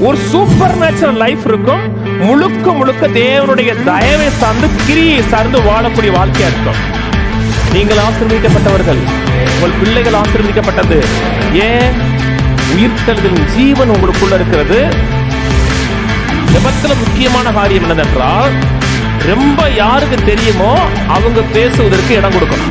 ஒரு super natural life இருக்கும் முழுக்க முழுக்க தேவனுடைய தயவை சார்ந்து கிரியை சார்ந்து வாழக்கூடிய வாழ்க்கையா இருக்கும் நீங்கள் ஆசீர்வதிக்கப்பட்டவர்கள் உங்கள் பிள்ளைகள் ஆசீர்வதிக்கப்பட்டது ஏன் உயிர்த்தலின் ஜீவன் உங்களுக்குள்ள இருக்கிறது ஜெபத்துல முக்கியமான காரியம் என்னதென்றால் ரொம்ப யாருக்கு தெரியுமோ அவங்க பேசுவதற்கு இடம் கொடுக்கணும்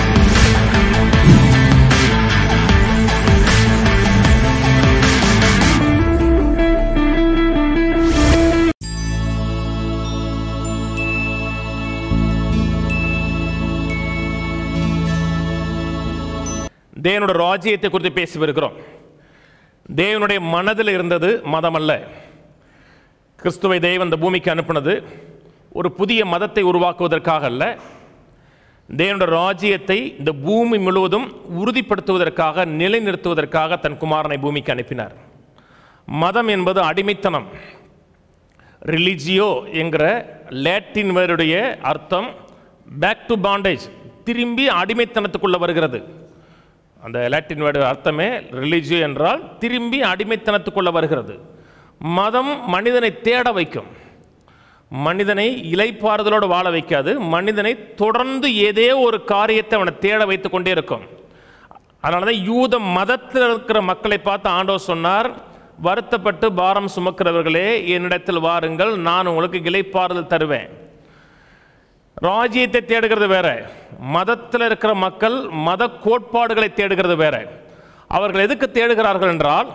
தேவனுடைய ராஜ்யத்தை குறித்து பேசி வருகிறோம் தேவனுடைய மனதில் இருந்தது மதம் அல்ல கிறிஸ்துவை தேவன் இந்த பூமிக்கு அனுப்பினது ஒரு புதிய மதத்தை உருவாக்குவதற்காக அல்ல தேவனுடைய ராஜ்யத்தை இந்த பூமி முழுவதும் உறுதிப்படுத்துவதற்காக நிலைநிறுத்துவதற்காக தன் குமாரனை பூமிக்கு அனுப்பினார் மதம் என்பது அடிமைத்தனம் ரிலிஜியோ என்கிற லேட்டின் வேருடைய அர்த்தம் பேக் டு பாண்டேஜ் திரும்பி அடிமைத்தனத்துக்குள்ள வருகிறது அந்த லாட்டின் வேர்டு அர்த்தமே ரிலிஜியோ என்றால் திரும்பி அடிமைத்தனத்துக்குள்ள வருகிறது மதம் மனிதனை தேட வைக்கும் மனிதனை இலைப்பாறுதலோடு வாழ வைக்காது மனிதனை தொடர்ந்து ஏதே ஒரு காரியத்தை அவனை தேட வைத்துக் கொண்டே இருக்கும் அதனால தான் யூத மதத்தில் இருக்கிற மக்களை பார்த்து ஆண்டவர் சொன்னார் வருத்தப்பட்டு பாரம் சுமக்கிறவர்களே என்னிடத்தில் வாருங்கள் நான் உங்களுக்கு இலைப்பாறுதல் தருவேன் ராஜ்யத்தை தேடுகிறது வேற மதத்தில் இருக்கிற மக்கள் மத கோட்பாடுகளை தேடுகிறது வேற அவர்கள் எதுக்கு தேடுகிறார்கள் என்றால்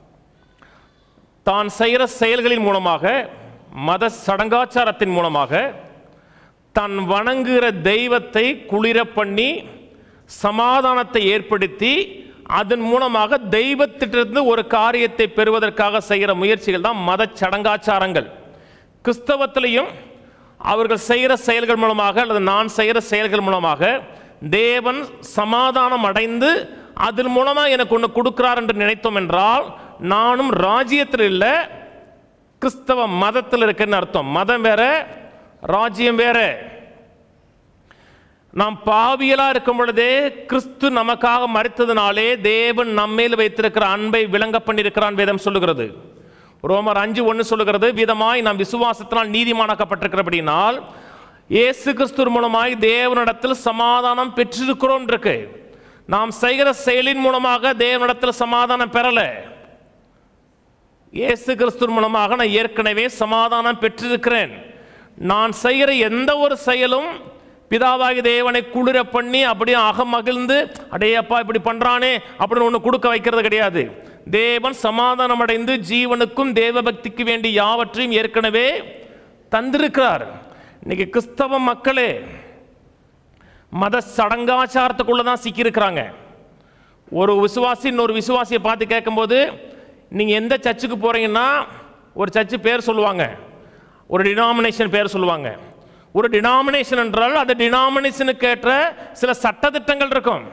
தான் செய்கிற செயல்களின் மூலமாக மத சடங்காச்சாரத்தின் மூலமாக தன் வணங்குகிற தெய்வத்தை குளிர பண்ணி சமாதானத்தை ஏற்படுத்தி அதன் மூலமாக தெய்வத்திட்டிருந்து ஒரு காரியத்தை பெறுவதற்காக செய்கிற முயற்சிகள் தான் மத சடங்காச்சாரங்கள் கிறிஸ்தவத்திலையும் அவர்கள் செய்கிற செயல்கள் மூலமாக அல்லது நான் செய்கிற செயல்கள் மூலமாக தேவன் சமாதானம் அடைந்து அதன் மூலமாக எனக்கு ஒன்று கொடுக்கிறார் என்று நினைத்தோம் என்றால் நானும் ராஜ்யத்தில் இல்லை கிறிஸ்தவ மதத்தில் இருக்குன்னு அர்த்தம் மதம் வேற ராஜ்யம் வேற நாம் பாவியலா இருக்கும் பொழுதே கிறிஸ்து நமக்காக மறித்ததினாலே தேவன் நம்மேல் வைத்திருக்கிற அன்பை விளங்க பண்ணியிருக்கிறான் வேதம் சொல்லுகிறது ரோமர் அஞ்சு ஒன்று சொல்லுகிறது விதமாய் நாம் விசுவாசத்தினால் நீதிமானாக்கப்பட்டிருக்கிறபடினால் இயேசு கிறிஸ்து மூலமாய் தேவனிடத்தில் சமாதானம் பெற்றிருக்கிறோம் இருக்கு நாம் செய்கிற செயலின் மூலமாக தேவனிடத்தில் சமாதானம் பெறல இயேசு கிறிஸ்து மூலமாக நான் ஏற்கனவே சமாதானம் பெற்றிருக்கிறேன் நான் செய்கிற எந்த ஒரு செயலும் பிதாவாகி தேவனை குளிர பண்ணி அப்படியே அகமகிழ்ந்து அடே அப்பா இப்படி பண்றானே அப்படின்னு ஒன்று கொடுக்க வைக்கிறது கிடையாது தேவன் சமாதானம் அடைந்து ஜீவனுக்கும் தேவ பக்திக்கு வேண்டிய யாவற்றையும் ஏற்கனவே தந்திருக்கிறார் இன்னைக்கு கிறிஸ்தவ மக்களே மத சடங்காச்சாரத்துக்குள்ள தான் சிக்கியிருக்கிறாங்க ஒரு விசுவாசி இன்னொரு விசுவாசியை பார்த்து கேட்கும்போது நீங்கள் எந்த சர்ச்சுக்கு போகிறீங்கன்னா ஒரு சர்ச்சு பேர் சொல்லுவாங்க ஒரு டினாமினேஷன் பேர் சொல்லுவாங்க ஒரு டினாமினேஷன் என்றால் அந்த டினாமினேஷனுக்கு ஏற்ற சில சட்டத்திட்டங்கள் இருக்கும்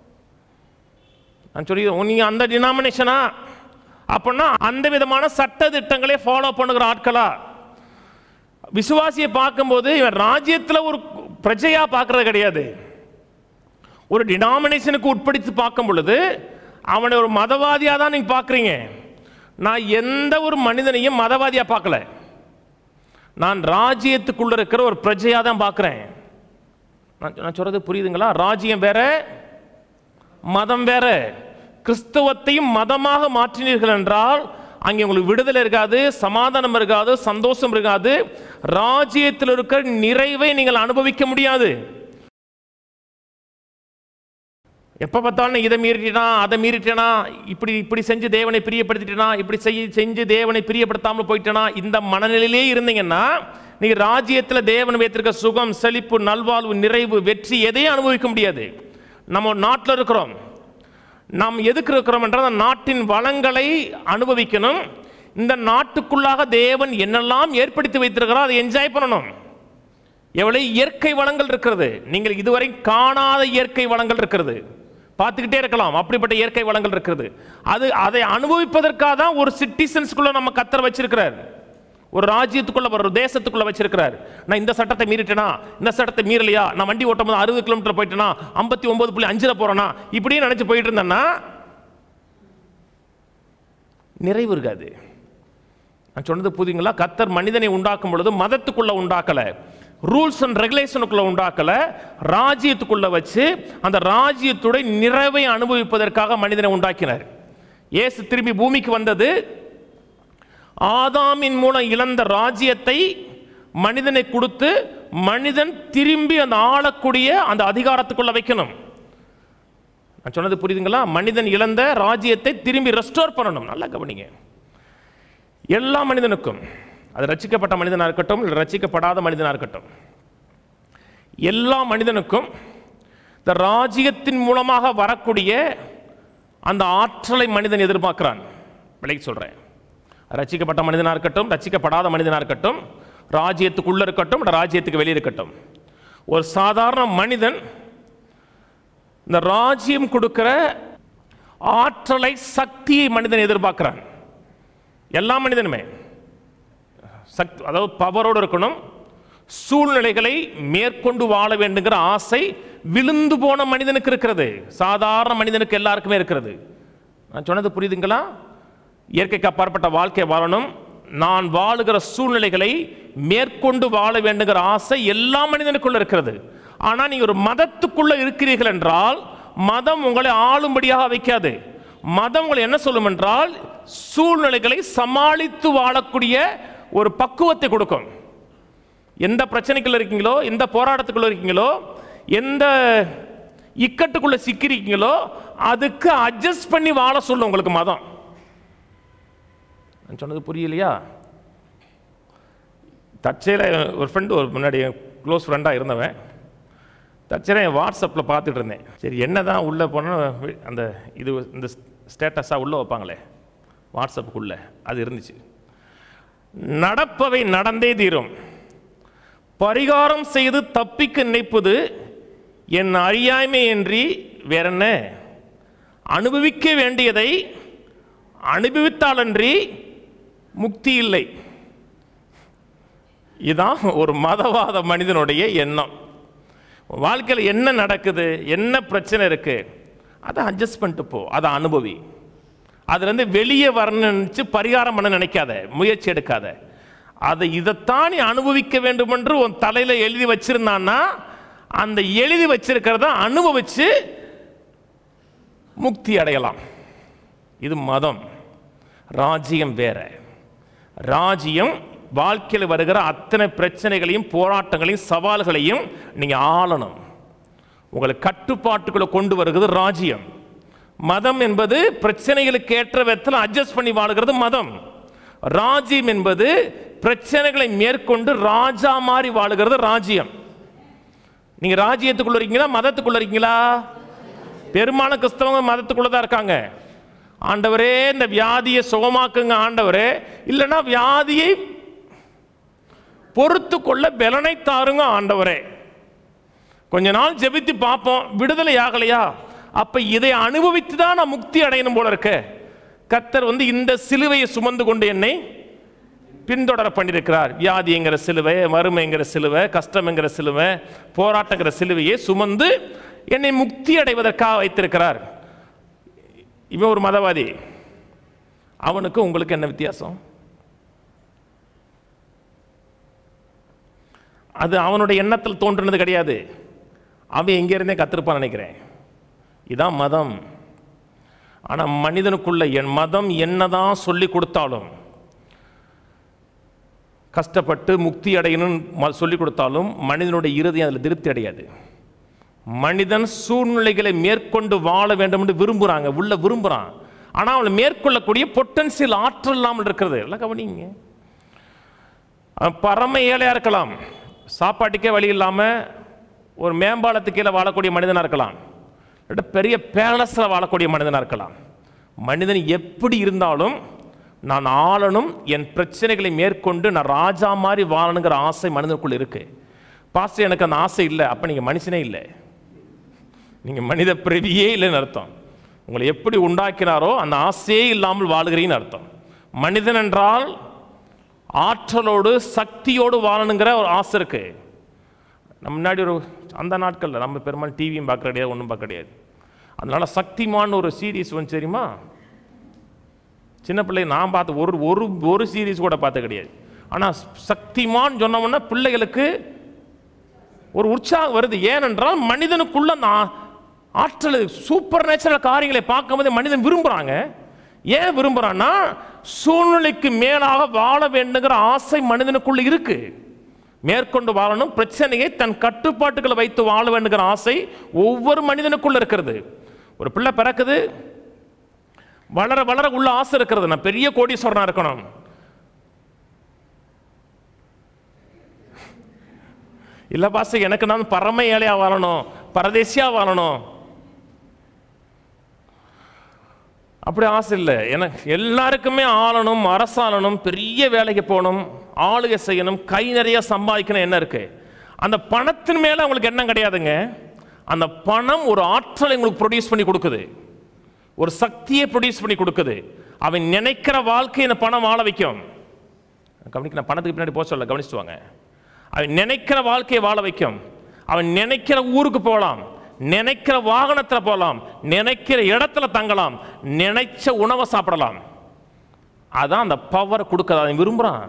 நான் சொல்லி நீங்கள் அந்த டினாமினேஷனா அப்படின்னா அந்த விதமான சட்ட திட்டங்களே ஃபாலோ பண்ணுகிற ஆட்களா விசுவாசியை பார்க்கும்போது இவன் ராஜ்யத்தில் ஒரு பிரஜையா பார்க்கறது கிடையாது ஒரு டினாமினேஷனுக்கு உட்படுத்தி பார்க்கும் பொழுது அவனை ஒரு மதவாதியாக தான் நீங்கள் பார்க்குறீங்க நான் எந்த ஒரு மனிதனையும் மதவாதியாக பார்க்கல நான் ராஜ்யத்துக்குள்ள இருக்கிற ஒரு பிரஜையாக தான் பார்க்குறேன் நான் நான் சொல்றது புரியுதுங்களா ராஜ்யம் வேற மதம் வேற கிறிஸ்தவத்தையும் மதமாக மாற்றினீர்கள் என்றால் அங்கே உங்களுக்கு விடுதலை இருக்காது சமாதானம் இருக்காது சந்தோஷம் இருக்காது ராஜ்யத்தில் இருக்கிற நிறைவை நீங்கள் அனுபவிக்க முடியாது எப்போ பார்த்தாலும் இதை மீறிட்டேனா அதை மீறிட்டேனா இப்படி இப்படி செஞ்சு தேவனை பிரியப்படுத்திட்டேனா இப்படி செய் செஞ்சு தேவனை பிரியப்படுத்தாமல் போயிட்டேனா இந்த மனநிலையிலே இருந்தீங்கன்னா நீங்கள் ராஜ்யத்தில் தேவன் வைத்திருக்க சுகம் செழிப்பு நல்வாழ்வு நிறைவு வெற்றி எதையும் அனுபவிக்க முடியாது நம்ம நாட்டில் இருக்கிறோம் நாம் எதுக்கு இருக்கிறோம் என்றால் அந்த நாட்டின் வளங்களை அனுபவிக்கணும் இந்த நாட்டுக்குள்ளாக தேவன் என்னெல்லாம் ஏற்படுத்தி வைத்திருக்கிறார் அதை என்ஜாய் பண்ணணும் எவ்வளவு இயற்கை வளங்கள் இருக்கிறது நீங்கள் இதுவரை காணாத இயற்கை வளங்கள் இருக்கிறது பார்த்துக்கிட்டே இருக்கலாம் அப்படிப்பட்ட இயற்கை வளங்கள் இருக்கிறது அது அதை அனுபவிப்பதற்காக தான் ஒரு சிட்டிசன்ஸ்குள்ள நம்ம கத்தர் வச்சிருக்கிறார் ஒரு ராஜ்யத்துக்குள்ள ஒரு தேசத்துக்குள்ள வச்சிருக்கிறார் நான் இந்த சட்டத்தை மீறிட்டேனா இந்த சட்டத்தை மீறலையா நான் வண்டி ஓட்டும் போது அறுபது கிலோமீட்டர் போயிட்டேனா ஐம்பத்தி ஒன்பது புள்ளி அஞ்சில் போறேனா இப்படியே நினைச்சு போயிட்டு இருந்தேன்னா நிறைவு இருக்காது நான் சொன்னது புரியுங்களா கத்தர் மனிதனை உண்டாக்கும் பொழுது மதத்துக்குள்ள உண்டாக்கல ரூல்ஸ் அண்ட் ரெகுலேஷனுக்குள்ள உண்டாக்கல ராஜ்யத்துக்குள்ள வச்சு அந்த ராஜ்யத்துடைய நிறைவை அனுபவிப்பதற்காக மனிதனை உண்டாக்கினார் இயேசு திரும்பி பூமிக்கு வந்தது ஆதாமின் மூலம் இழந்த ராஜ்யத்தை மனிதனை கொடுத்து மனிதன் திரும்பி அந்த ஆளக்கூடிய அந்த அதிகாரத்துக்குள்ள வைக்கணும் நான் சொன்னது புரியுதுங்களா மனிதன் இழந்த ராஜ்யத்தை திரும்பி ரெஸ்டோர் பண்ணணும் நல்லா கவனிங்க எல்லா மனிதனுக்கும் அது ரட்சிக்கப்பட்ட மனிதனாக இருக்கட்டும் இல்லை ரட்சிக்கப்படாத மனிதனாக இருக்கட்டும் எல்லா மனிதனுக்கும் இந்த ராஜ்யத்தின் மூலமாக வரக்கூடிய அந்த ஆற்றலை மனிதன் எதிர்பார்க்கிறான் விலைக்கு சொல்கிறேன் ரட்சிக்கப்பட்ட மனிதனாக இருக்கட்டும் ரட்சிக்கப்படாத மனிதனாக இருக்கட்டும் ராஜ்யத்துக்குள்ளே இருக்கட்டும் இல்லை ராஜ்யத்துக்கு வெளியே இருக்கட்டும் ஒரு சாதாரண மனிதன் இந்த ராஜ்யம் கொடுக்கிற ஆற்றலை சக்தியை மனிதன் எதிர்பார்க்கிறான் எல்லா மனிதனுமே சக்தி அதாவது பவரோடு இருக்கணும் சூழ்நிலைகளை மேற்கொண்டு வாழ வேண்டுங்கிற ஆசை விழுந்து போன மனிதனுக்கு இருக்கிறது சாதாரண மனிதனுக்கு எல்லாருக்குமே இருக்கிறது நான் சொன்னது புரியுதுங்களா இயற்கைக்கு அப்பாற்பட்ட வாழ்க்கை வாழணும் நான் வாழுகிற சூழ்நிலைகளை மேற்கொண்டு வாழ வேண்டுங்கிற ஆசை எல்லா மனிதனுக்குள்ள இருக்கிறது ஆனால் நீங்கள் ஒரு மதத்துக்குள்ள இருக்கிறீர்கள் என்றால் மதம் உங்களை ஆளும்படியாக வைக்காது மதம் உங்களை என்ன சொல்லும் என்றால் சூழ்நிலைகளை சமாளித்து வாழக்கூடிய ஒரு பக்குவத்தை கொடுக்கும் எந்த பிரச்சனைக்குள்ள இருக்கீங்களோ எந்த போராட்டத்துக்குள்ள இருக்கீங்களோ எந்த இக்கட்டுக்குள்ள சிக்கிறீங்களோ அதுக்கு அட்ஜஸ்ட் பண்ணி வாழ சொல்லும் உங்களுக்கு மதம் நான் சொன்னது புரியலையா தற்செயல ஒரு ஃப்ரெண்டு ஒரு முன்னாடி க்ளோஸ் ஃப்ரெண்டாக இருந்தவன் தற்செயலாக என் வாட்ஸ்அப்பில் பார்த்துட்டு இருந்தேன் சரி என்ன தான் உள்ளே போனால் அந்த இது இந்த ஸ்டேட்டஸாக உள்ளே வைப்பாங்களே வாட்ஸ்அப்புக்குள்ளே அது இருந்துச்சு நடப்பவை நடந்தே தீரும் பரிகாரம் செய்து தப்பிக்க நினைப்பது என் அறியாமை என்று வேற என்ன அனுபவிக்க வேண்டியதை அனுபவித்தாலன்றி முக்தி இல்லை இதான் ஒரு மதவாத மனிதனுடைய எண்ணம் வாழ்க்கையில் என்ன நடக்குது என்ன பிரச்சனை இருக்கு அதை அட்ஜஸ்ட் பண்ணிட்டு போ அதை அனுபவி அதுலேருந்து வெளியே வரணும்னு நினைச்சு பரிகாரம் பண்ண நினைக்காத முயற்சி எடுக்காத அதை இதைத்தான் நீ அனுபவிக்க வேண்டும் என்று உன் தலையில் எழுதி வச்சிருந்தான்னா அந்த எழுதி வச்சிருக்கிறத அனுபவிச்சு முக்தி அடையலாம் இது மதம் ராஜ்யம் வேற ராஜ்யம் வாழ்க்கையில் வருகிற அத்தனை பிரச்சனைகளையும் போராட்டங்களையும் சவால்களையும் நீங்கள் ஆளணும் உங்களை கட்டுப்பாட்டுக்குள்ள கொண்டு வருகிறது ராஜ்யம் மதம் என்பது பிரச்சனைகளுக்கு ஏற்ற விதத்தில் அட்ஜஸ்ட் பண்ணி வாழுகிறது மதம் ராஜ்யம் என்பது பிரச்சனைகளை மேற்கொண்டு ராஜா மாதிரி வாழுகிறது ராஜ்யம் நீங்க ராஜ்யத்துக்குள்ள இருக்கீங்களா மதத்துக்குள்ள இருக்கீங்களா பெரும்பாலும் கிறிஸ்தவங்க மதத்துக்குள்ள தான் இருக்காங்க ஆண்டவரே இந்த வியாதியை சுகமாக்குங்க ஆண்டவரே இல்லைன்னா வியாதியை பொறுத்து கொள்ள பலனை தாருங்க ஆண்டவரே கொஞ்ச நாள் ஜெபித்து பார்ப்போம் விடுதலை ஆகலையா அப்ப இதை அனுபவித்து தான் நான் முக்தி அடையணும் போல இருக்க கத்தர் வந்து இந்த சிலுவையை சுமந்து கொண்டு என்னை பின்தொடர பண்ணியிருக்கிறார் வியாதிங்கிற சிலுவை வறுமைங்கிற சிலுவை கஷ்டம்ங்கிற சிலுவை போராட்டங்கிற சிலுவையை சுமந்து என்னை முக்தி அடைவதற்காக வைத்திருக்கிறார் இவன் ஒரு மதவாதி அவனுக்கு உங்களுக்கு என்ன வித்தியாசம் அது அவனுடைய எண்ணத்தில் தோன்றுனது கிடையாது அவன் எங்கேருந்தே கத்திருப்பான்னு நினைக்கிறேன் இதான் மதம் ஆனால் மனிதனுக்குள்ள என் மதம் என்னதான் சொல்லி கொடுத்தாலும் கஷ்டப்பட்டு முக்தி அடையணும்னு சொல்லி கொடுத்தாலும் மனிதனுடைய இறுதி அதில் திருப்தி அடையாது மனிதன் சூழ்நிலைகளை மேற்கொண்டு வாழ வேண்டும் என்று விரும்புகிறாங்க உள்ள விரும்புகிறான் ஆனால் அவனை மேற்கொள்ளக்கூடிய பொட்டன்சியல் ஆற்றல் இல்லாமல் இருக்கிறது எல்லாம் கவனிங்க அவன் பரம ஏழையாக இருக்கலாம் சாப்பாட்டுக்கே வழி இல்லாமல் ஒரு மேம்பாலத்துக்கு கீழே வாழக்கூடிய மனிதனாக இருக்கலாம் இல்லாட்டி பெரிய பேலஸில் வாழக்கூடிய மனிதனாக இருக்கலாம் மனிதன் எப்படி இருந்தாலும் நான் ஆளணும் என் பிரச்சனைகளை மேற்கொண்டு நான் ராஜா மாதிரி வாழணுங்கிற ஆசை மனிதனுக்குள்ள இருக்கு பாஸ்டர் எனக்கு அந்த ஆசை இல்லை அப்போ நீங்கள் மனுஷனே இல்லை நீங்கள் மனித பிறவியே இல்லைன்னு அர்த்தம் உங்களை எப்படி உண்டாக்கினாரோ அந்த ஆசையே இல்லாமல் வாழுகிறீங்கன்னு அர்த்தம் மனிதன் என்றால் ஆற்றலோடு சக்தியோடு வாழணுங்கிற ஒரு ஆசை இருக்கு நம்ம முன்னாடி ஒரு அந்த நாட்களில் நம்ம பெரும்பாலும் டிவியும் பார்க்க கிடையாது ஒன்றும் பார்க்க கிடையாது அதனால சக்திமான் ஒரு சீரீஸ் வந்து தெரியுமா சின்ன பிள்ளை நான் பார்த்து ஒரு ஒரு ஒரு சீரீஸ் கூட பார்த்து கிடையாது ஆனால் சக்திமான் சொன்னோம்னா பிள்ளைகளுக்கு ஒரு உற்சாகம் வருது ஏனென்றால் மனிதனுக்குள்ள அந்த ஆ- ஆற்றல் சூப்பர் நேச்சுரல் காரியங்களை பார்க்கும்போது மனிதன் விரும்புகிறாங்க ஏன் விரும்புகிறான்னா சூழ்நிலைக்கு மேலாக வாழ வேண்டுங்கிற ஆசை மனிதனுக்குள்ள இருக்கு மேற்கொண்டு வாழணும் பிரச்சனையை தன் கட்டுப்பாட்டுகளை வைத்து வாழ வேண்டுங்கிற ஆசை ஒவ்வொரு மனிதனுக்குள்ள இருக்கிறது ஒரு பிள்ளை பிறக்குது வளர வளர உள்ள ஆசை இருக்கிறது நான் பெரிய கோடீஸ்வரனா இருக்கணும் இல்ல பாச எனக்கு நான் பரம ஏழையா வாழணும் பரதேசியா வாழணும் அப்படி ஆசை இல்லை எனக்கு எல்லாருக்குமே ஆளணும் அரசாளணும் பெரிய வேலைக்கு போகணும் ஆளுகை செய்யணும் கை நிறைய சம்பாதிக்கணும் என்ன இருக்கு அந்த பணத்தின் மேல உங்களுக்கு எண்ணம் கிடையாதுங்க அந்த பணம் ஒரு ஆற்றலை உங்களுக்கு ப்ரொடியூஸ் பண்ணி கொடுக்குது ஒரு சக்தியை ப்ரொடியூஸ் பண்ணி கொடுக்குது அவன் நினைக்கிற வாழ்க்கையை இந்த பணம் வாழ வைக்கும் கவனிக்க நான் பணத்துக்கு பின்னாடி போக சொல்ல கவனிச்சுட்டு வாங்க அவன் நினைக்கிற வாழ்க்கையை வாழ வைக்கும் அவன் நினைக்கிற ஊருக்கு போகலாம் நினைக்கிற வாகனத்தில் போகலாம் நினைக்கிற இடத்துல தங்கலாம் நினைச்ச உணவை சாப்பிடலாம் அதான் அந்த பவரை கொடுக்கறது அவன் விரும்புகிறான்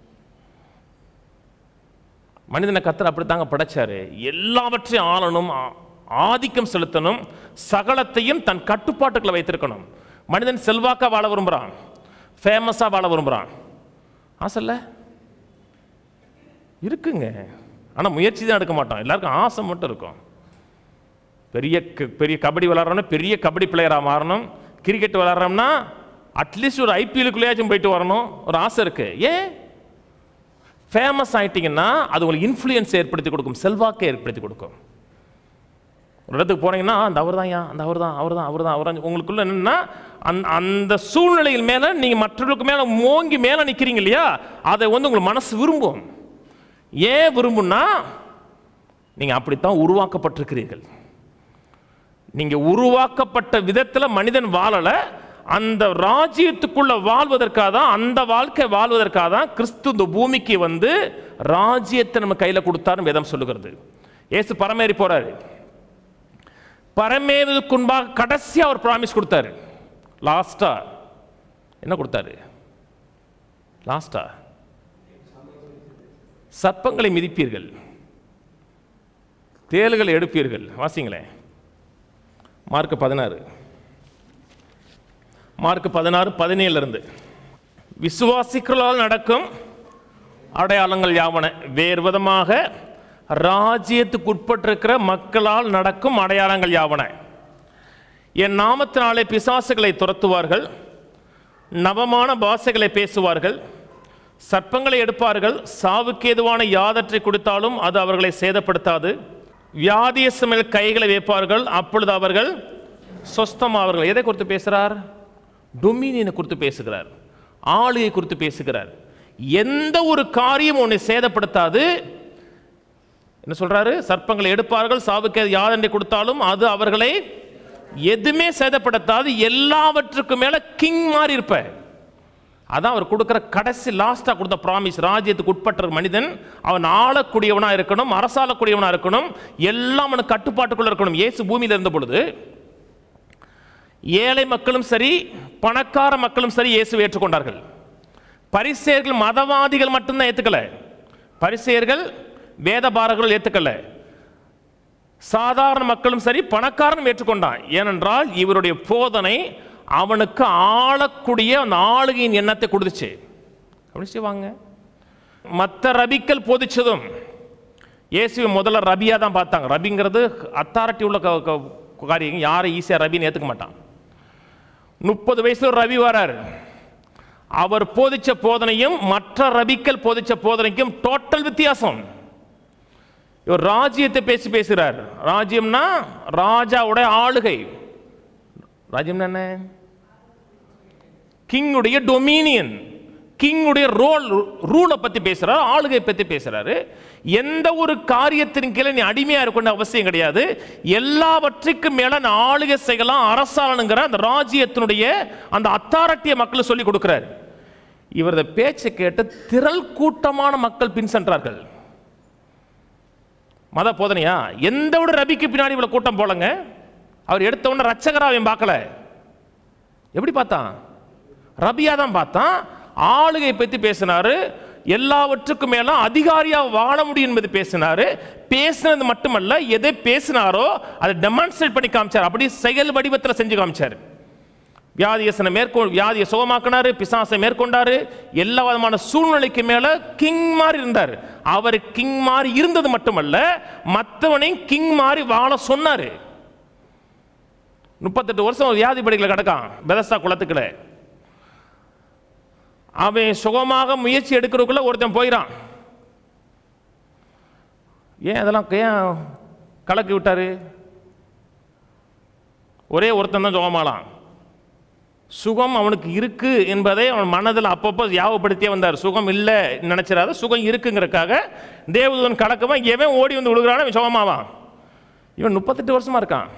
மனிதனை கத்தர் அப்படித்தாங்க படைச்சாரு எல்லாவற்றையும் ஆளணும் ஆ- ஆதிக்கம் செலுத்தணும் சகலத்தையும் தன் கட்டுப்பாட்டுக்குள்ள வைத்திருக்கணும் மனிதன் செல்வாக்கா வாழ விரும்புகிறான் ஃபேமஸாக வாழ விரும்புகிறான் ஆசை இல்லை இருக்குங்க ஆனால் முயற்சி தான் எடுக்க மாட்டோம் எல்லாருக்கும் ஆசை மட்டும் இருக்கும் பெரிய க- பெரிய கபடி விளாட்றோம்னா பெரிய கபடி பிளேயராக மாறணும் கிரிக்கெட் விளாட்றோம்னா அட்லீஸ்ட் ஒரு ஐபிஎலுக்குள்ளேயாச்சும் போயிட்டு வரணும் ஒரு ஆசை இருக்கு ஏன் ஃபேமஸ் ஆயிட்டீங்கன்னா அது உங்களுக்கு இன்ஃப்ளூயன்ஸ் ஏற்படுத்தி கொடுக்கும் செல்வாக்கை ஏற்படுத்தி கொடுக்கும் ஒரு இடத்துக்கு போனீங்கன்னா அந்த அவர் தான் அந்த அவர் தான் அவர் தான் அவர் தான் அவர் உங்களுக்குள்ள என்னன்னா அந்த அந்த சூழ்நிலையில் மேலே நீங்கள் மற்றவர்களுக்கு மேலே மோங்கி மேலே நிற்கிறீங்க இல்லையா அதை வந்து உங்களுக்கு மனசு விரும்பும் ஏன் விரும்பும்னா நீங்கள் அப்படித்தான் உருவாக்கப்பட்டிருக்கிறீர்கள் நீங்கள் உருவாக்கப்பட்ட விதத்தில் மனிதன் வாழலை அந்த ராஜ்யத்துக்குள்ள வாழ்வதற்காக தான் அந்த வாழ்க்கை வாழ்வதற்காக தான் கிறிஸ்து இந்த பூமிக்கு வந்து ராஜ்யத்தை நம்ம கையில் கொடுத்தாருன்னு வேதம் சொல்லுகிறது இயேசு பரமேறி போறாரு பரமேறுவதற்கு முன்பாக கடைசியாக ஒரு ப்ராமிஸ் கொடுத்தாரு லாஸ்டா என்ன கொடுத்தாரு லாஸ்டா சர்ப்பங்களை மிதிப்பீர்கள் தேளுகளை எடுப்பீர்கள் வாசிங்களேன் மார்க் பதினாறு மார்க் பதினாறு பதினேழுல இருந்து விசுவாசிகளால் நடக்கும் அடையாளங்கள் யாவன வேறு விதமாக ராஜ்யத்துக்கு உட்பட்டிருக்கிற மக்களால் நடக்கும் அடையாளங்கள் யாவன என் நாமத்தினாலே பிசாசுகளை துரத்துவார்கள் நவமான பாஷைகளை பேசுவார்கள் சர்ப்பங்களை எடுப்பார்கள் சாவுக்கு ஏதுவான யாதற்றை கொடுத்தாலும் அது அவர்களை சேதப்படுத்தாது வியாதியச மேல் கைகளை வைப்பார்கள் அப்பொழுது அவர்கள் சொஸ்தமாவார்கள் எதை குறித்து பேசுகிறார் டொமினியனை குறித்து பேசுகிறார் ஆளுகை குறித்து பேசுகிறார் எந்த ஒரு காரியம் உன்னை சேதப்படுத்தாது என்ன சொல்றாரு சர்ப்பங்களை எடுப்பார்கள் சாவுக்கு யாதண்டை கொடுத்தாலும் அது அவர்களை எதுவுமே சேதப்படுத்தாது எல்லாவற்றுக்கும் மேல கிங் மாதிரி இருப்ப அதான் அவர் கொடுக்கிற கடைசி லாஸ்டா கொடுத்த ப்ராமிஸ் ராஜ்யத்துக்கு உட்பட்ட மனிதன் அவன் ஆளக்கூடியவனா இருக்கணும் அரசாளக்கூடியவனா இருக்கணும் எல்லாம் அவனுக்கு கட்டுப்பாட்டுக்குள்ள இருக்கணும் இயேசு பூமியில இருந்த பொழுது ஏழை மக்களும் சரி பணக்கார மக்களும் சரி இயேசு ஏற்றுக்கொண்டார்கள் பரிசேயர்கள் மதவாதிகள் மட்டும்தான் ஏத்துக்கல பரிசேயர்கள் வேதபாரர்கள் ஏத்துக்கல சாதாரண மக்களும் சரி பணக்காரனும் ஏற்றுக்கொண்டான் ஏனென்றால் இவருடைய போதனை அவனுக்கு ஆளக்கூடிய அந்த ஆளுகையின் எண்ணத்தை கொடுத்துச்சு கவனிச்சு வாங்க மற்ற ரபிக்கள் போதிச்சதும் இயேசுவை முதல்ல ரபியா தான் பார்த்தாங்க ரபிங்கிறது அத்தாரிட்டி உள்ள க- க- காரியம் யாரை ஈஸியாக ரபின்னு ஏற்றுக்க மாட்டான் முப்பது வயசுல ஒரு ரவி வரார் அவர் போதிச்ச போதனையும் மற்ற ரபிக்கள் போதிச்ச போதனைக்கும் டோட்டல் வித்தியாசம் இவர் ராஜ்யத்தை பேசி பேசுகிறார் ராஜ்யம்னா ராஜாவுடைய ஆளுகை ராஜ்யம்னா என்ன கிங்குடைய டொமினியன் கிங்குடைய ரோல் ரூலை பத்தி பேசுறாரு ஆளுகை பத்தி பேசுறாரு எந்த ஒரு காரியத்தின் கீழே நீ அடிமையா இருக்கணும் அவசியம் கிடையாது எல்லாவற்றுக்கும் மேல நான் ஆளுகை செய்யலாம் அரசாளனுங்கிற அந்த ராஜ்யத்தினுடைய அந்த அத்தாரிட்டியை மக்கள் சொல்லி கொடுக்கிறார் இவரது பேச்சை கேட்டு திரள் கூட்டமான மக்கள் பின் சென்றார்கள் மத போதனையா எந்த ஒரு ரபிக்கு பின்னாடி இவ்வளவு கூட்டம் போலங்க அவர் எடுத்த உடனே ரச்சகராவையும் பார்க்கல எப்படி பார்த்தான் ரபியா தான் பார்த்தான் ஆளுகை பற்றி பேசினாரு எல்லாவற்றுக்கும் மேல அதிகாரியா வாழ முடியும் என்பது பேசினாரு பேசினது மட்டுமல்ல எதை பேசினாரோ அதை டெமான்ஸ்ட்ரேட் பண்ணி காமிச்சார் அப்படி செயல் வடிவத்தில் செஞ்சு காமிச்சார் வியாதியசனை மேற்கொள் வியாதியை சுகமாக்கினாரு பிசாசை மேற்கொண்டாரு எல்லா விதமான சூழ்நிலைக்கு மேல கிங் மாதிரி இருந்தார் அவர் கிங் மாதிரி இருந்தது மட்டுமல்ல மற்றவனையும் கிங் மாதிரி வாழ சொன்னாரு முப்பத்தெட்டு வருஷம் ஒரு வியாதி படிக்கல கிடக்கான் பெதஸ்தா குளத்துக்குள்ள அவன் சுகமாக முயற்சி எடுக்கிறதுக்குள்ள ஒருத்தன் போயிடான் ஏன் அதெல்லாம் ஏன் கலக்கி விட்டாரு ஒரே ஒருத்தன் தான் சுகமாலாம் சுகம் அவனுக்கு இருக்கு என்பதை அவன் மனதில் அப்பப்போ யாவப்படுத்தியே வந்தார் சுகம் இல்லை நினைச்சிடாத சுகம் இருக்குங்கிறக்காக தேவதூதன் கலக்கவன் எவன் ஓடி வந்து விழுகிறானோ அவன் சுகமாவான் இவன் முப்பத்தெட்டு வருஷமா இருக்கான்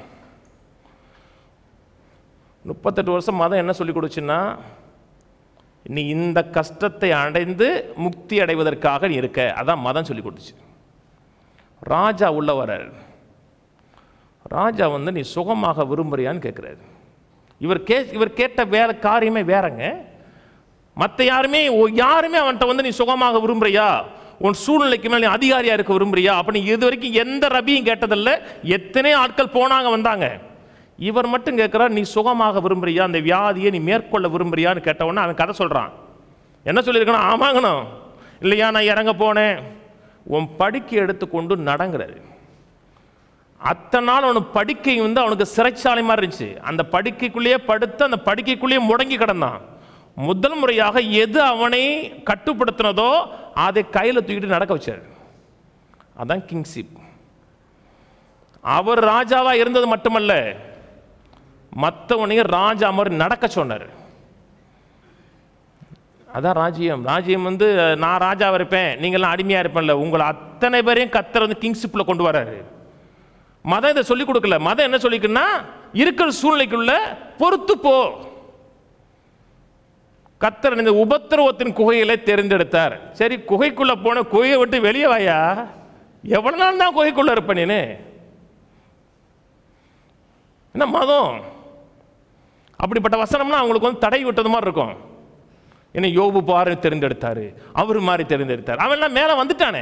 முப்பத்தெட்டு வருஷம் மதம் என்ன சொல்லி கொடுச்சுன்னா நீ இந்த கஷ்டத்தை அடைந்து முக்தி அடைவதற்காக நீ இருக்க அதான் மதம் சொல்லி கொடுத்துச்சு ராஜா உள்ள வரார் ராஜா வந்து நீ சுகமாக விரும்புறியான்னு கேட்குறாரு இவர் கே இவர் கேட்ட வேற காரியமே வேறங்க மற்ற யாருமே ஒ- யாருமே அவன்கிட்ட வந்து நீ சுகமாக விரும்புறியா உன் சூழ்நிலைக்கு மேலே நீ அதிகாரியா இருக்க விரும்புறியா அப்படி இது வரைக்கும் எந்த ரபியும் கேட்டதில்ல எத்தனை ஆட்கள் போனாங்க வந்தாங்க இவர் மட்டும் கேட்குறார் நீ சுகமாக விரும்புறியா அந்த வியாதியை நீ மேற்கொள்ள விரும்புறியான்னு கேட்டவொன்னே அவன் கதை சொல்றான் என்ன சொல்லியிருக்கணும் ஆமாங்கணும் இல்லையா நான் இறங்க போனேன் உன் படுக்கை எடுத்துக்கொண்டு நடங்கிறாரு அத்தனை நாள் அவனுக்கு படுக்கை வந்து அவனுக்கு சிறைச்சாலை மாதிரி இருந்துச்சு அந்த படுக்கைக்குள்ளேயே படுத்து அந்த படுக்கைக்குள்ளேயே முடங்கி கிடந்தான் முதல் முறையாக எது அவனை கட்டுப்படுத்தினதோ அதை கையில் தூக்கிட்டு நடக்க வச்சார் அதான் கிங்ஷிப் அவர் ராஜாவா இருந்தது மட்டுமல்ல மற்றவனையும் ராஜா மாதிரி நடக்க சொன்னார் அதான் ராஜ்யம் ராஜ்யம் வந்து நான் ராஜாவா இருப்பேன் நீங்களாம் அடிமையா இருப்பேன்ல உங்களை அத்தனை பேரையும் கத்தர் வந்து கிங்ஷிப்ல கொண்டு வராரு மதம் இதை சொல்லிக் கொடுக்கல மதம் என்ன சொல்லிக்குன்னா இருக்கிற சூழ்நிலைக்குள்ள பொறுத்து போ கத்தர் இந்த உபத்திரவத்தின் குகைகளை தேர்ந்தெடுத்தார் சரி குகைக்குள்ள போன குகையை விட்டு வெளியே வாயா எவ்வளவு நாள் தான் குகைக்குள்ள இருப்ப நீனு என்ன மதம் அப்படிப்பட்ட வசனம்னா அவங்களுக்கு வந்து தடை விட்டது மாதிரி இருக்கும் என்ன யோபு பாரு தேர்ந்தெடுத்தாரு அவர் மாதிரி தேர்ந்தெடுத்தார் அவன் எல்லாம் மேலே வந்துட்டானே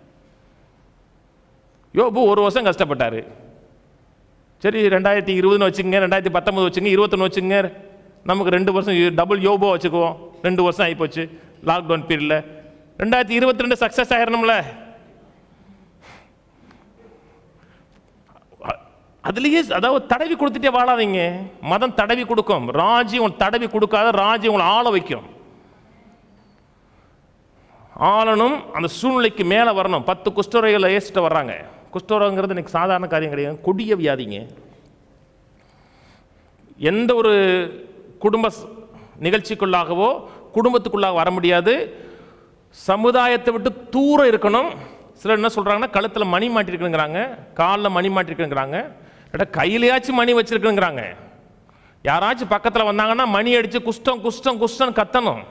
யோபு ஒரு வருஷம் கஷ்டப்பட்டாரு சரி ரெண்டாயிரத்தி இருபதுன்னு வச்சுங்க ரெண்டாயிரத்தி பத்தொன்பது வச்சுங்க இருபத்தொன்று வச்சுங்க நமக்கு ரெண்டு வருஷம் டபுள் யோபோ வச்சுக்குவோம் ரெண்டு வருஷம் ஆகிப்போச்சு லாக்டவுன் பீரியடில் ரெண்டாயிரத்தி இருபத்தி ரெண்டு சக்ஸஸ் ஆயிரணும்ல அ- அதுலயே அதாவது தடவி கொடுத்துட்டே வாழாதீங்க மதம் தடவி கொடுக்கும் ராஜ்யம் உங்களை தடவி கொடுக்காத ராஜ்யம் உங்களை ஆள வைக்கும் ஆளணும் அந்த சூழ்நிலைக்கு மேலே வரணும் பத்து குஷ்டரோகிகளை ஏசிட்டு வர்றாங்க குஷ்டரோகங்கிறது இன்னைக்கு சாதாரண காரியம் கிடையாது கொடிய வியாதிங்க எந்த ஒரு குடும்ப ஸ்- நிகழ்ச்சிக்குள்ளாகவோ குடும்பத்துக்குள்ளாக வர முடியாது சமுதாயத்தை விட்டு தூரம் இருக்கணும் சிலர் என்ன சொல்கிறாங்கன்னா கழுத்தில் மணி மாட்டிருக்குங்கிறாங்க காலில் மணி மாட்டிருக்குங்கிறாங்க இல்லாட்டா கையிலையாச்சும் மணி வச்சிருக்குங்கிறாங்க யாராச்சும் பக்கத்தில் வந்தாங்கன்னா மணி அடித்து குஷ்டம் குஷ்டம் குஷ்டம் கத்தணும்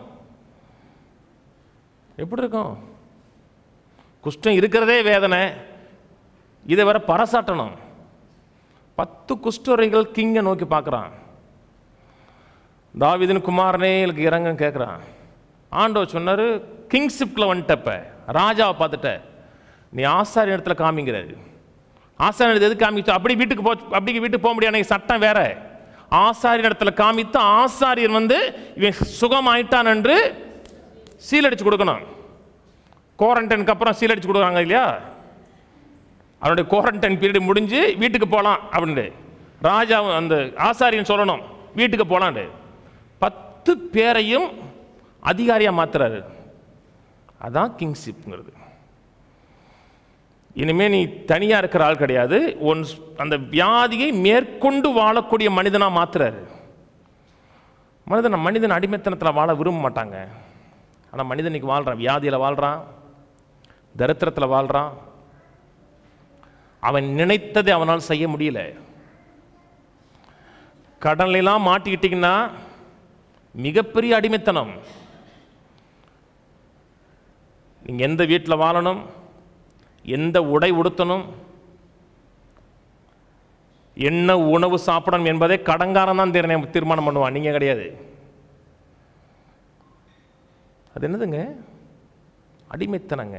எப்படி இருக்கும் குஷ்டம் இருக்கிறதே வேதனை இதை வேற பறைசாட்டணும் பத்து குஷ்டரைகள் கிங்கை நோக்கி பார்க்குறான் தாவிதின் குமாரனே எனக்கு இறங்க கேட்குறான் ஆண்டவர் சொன்னார் கிங்ஷிப்டில் வந்துட்டப்ப ராஜாவை பார்த்துட்ட நீ ஆசாரி இடத்துல காமிங்கிறாரு ஆசாரி இடத்துல எது காமிச்சோ அப்படி வீட்டுக்கு போ அப்படி வீட்டுக்கு போக முடியாது எனக்கு சட்டம் வேற ஆசாரி இடத்துல காமித்து ஆசாரியர் வந்து இவன் சுகமாயிட்டான் என்று சீல் அடிச்சு கொடுக்கணும் குவாரண்டைனுக்கு அப்புறம் சீல் அடிச்சு கொடுக்குறாங்க இல்லையா அவனுடைய குவாரண்டைன் பீரியட் முடிஞ்சு வீட்டுக்கு போகலாம் அப்படின்ட்டு ராஜா அந்த ஆசாரியன் சொல்லணும் வீட்டுக்கு போகலான்ட்டு பத்து பேரையும் அதிகாரியாக மாத்துறாரு அதான் கிங்ஷிப்ங்கிறது இனிமே நீ தனியாக இருக்கிற ஆள் கிடையாது உன் ஸ்- அந்த வியாதியை மேற்கொண்டு வாழக்கூடிய மனிதனாக மாத்துறாரு மனிதன் மனிதன் அடிமைத்தனத்தில் வாழ விரும்ப மாட்டாங்க ஆனால் மனிதன் இன்னைக்கு வாழ்றான் வியாதியில் வாழ்றான் தரித்திரத்தில் வாழ்றான் அவன் நினைத்ததை அவனால் செய்ய முடியல கடன்லாம் மாட்டிக்கிட்டீங்கன்னா மிகப்பெரிய அடிமைத்தனம் நீங்க எந்த வீட்டில் வாழணும் எந்த உடை உடுத்தணும் என்ன உணவு சாப்பிடணும் என்பதை கடங்காரன் தான் தீர்மானம் தீர்மானம் பண்ணுவான் நீங்க கிடையாது அது என்னதுங்க அடிமைத்தனங்க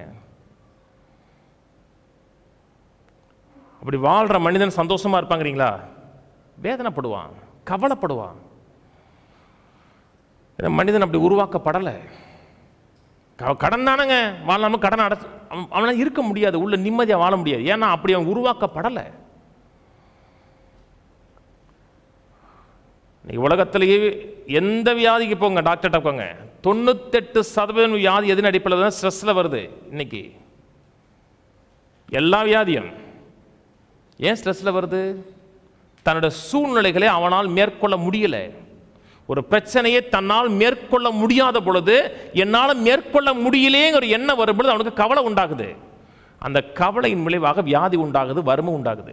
அப்படி வாழ்கிற மனிதன் சந்தோஷமா இருப்பாங்கிறீங்களா வேதனைப்படுவான் கவலைப்படுவான் ஏன்னா மனிதன் அப்படி உருவாக்கப்படலை க- கடன் தானங்க வாழாம கடன் அடைச்சு அவன் அவனால் இருக்க முடியாது உள்ள நிம்மதியாக வாழ முடியாது ஏன்னா அப்படி அவன் உருவாக்கப்படலை இன்னைக்கு உலகத்திலேயே எந்த வியாதிக்கு போங்க டாக்டர்கிட்ட போங்க தொண்ணூத்தெட்டு சதவீதம் வியாதி எதன் அடிப்படையில் தான் ஸ்ட்ரெஸ்ஸில் வருது இன்னைக்கு எல்லா வியாதியும் ஏன் ஸ்ட்ரெஸ்ஸில் வருது தன்னோட சூழ்நிலைகளை அவனால் மேற்கொள்ள முடியலை ஒரு பிரச்சனையை தன்னால் மேற்கொள்ள முடியாத பொழுது என்னால் மேற்கொள்ள முடியலேங்கிற எண்ணம் வரும்பொழுது அவனுக்கு கவலை உண்டாகுது அந்த கவலையின் விளைவாக வியாதி உண்டாகுது வறுமை உண்டாகுது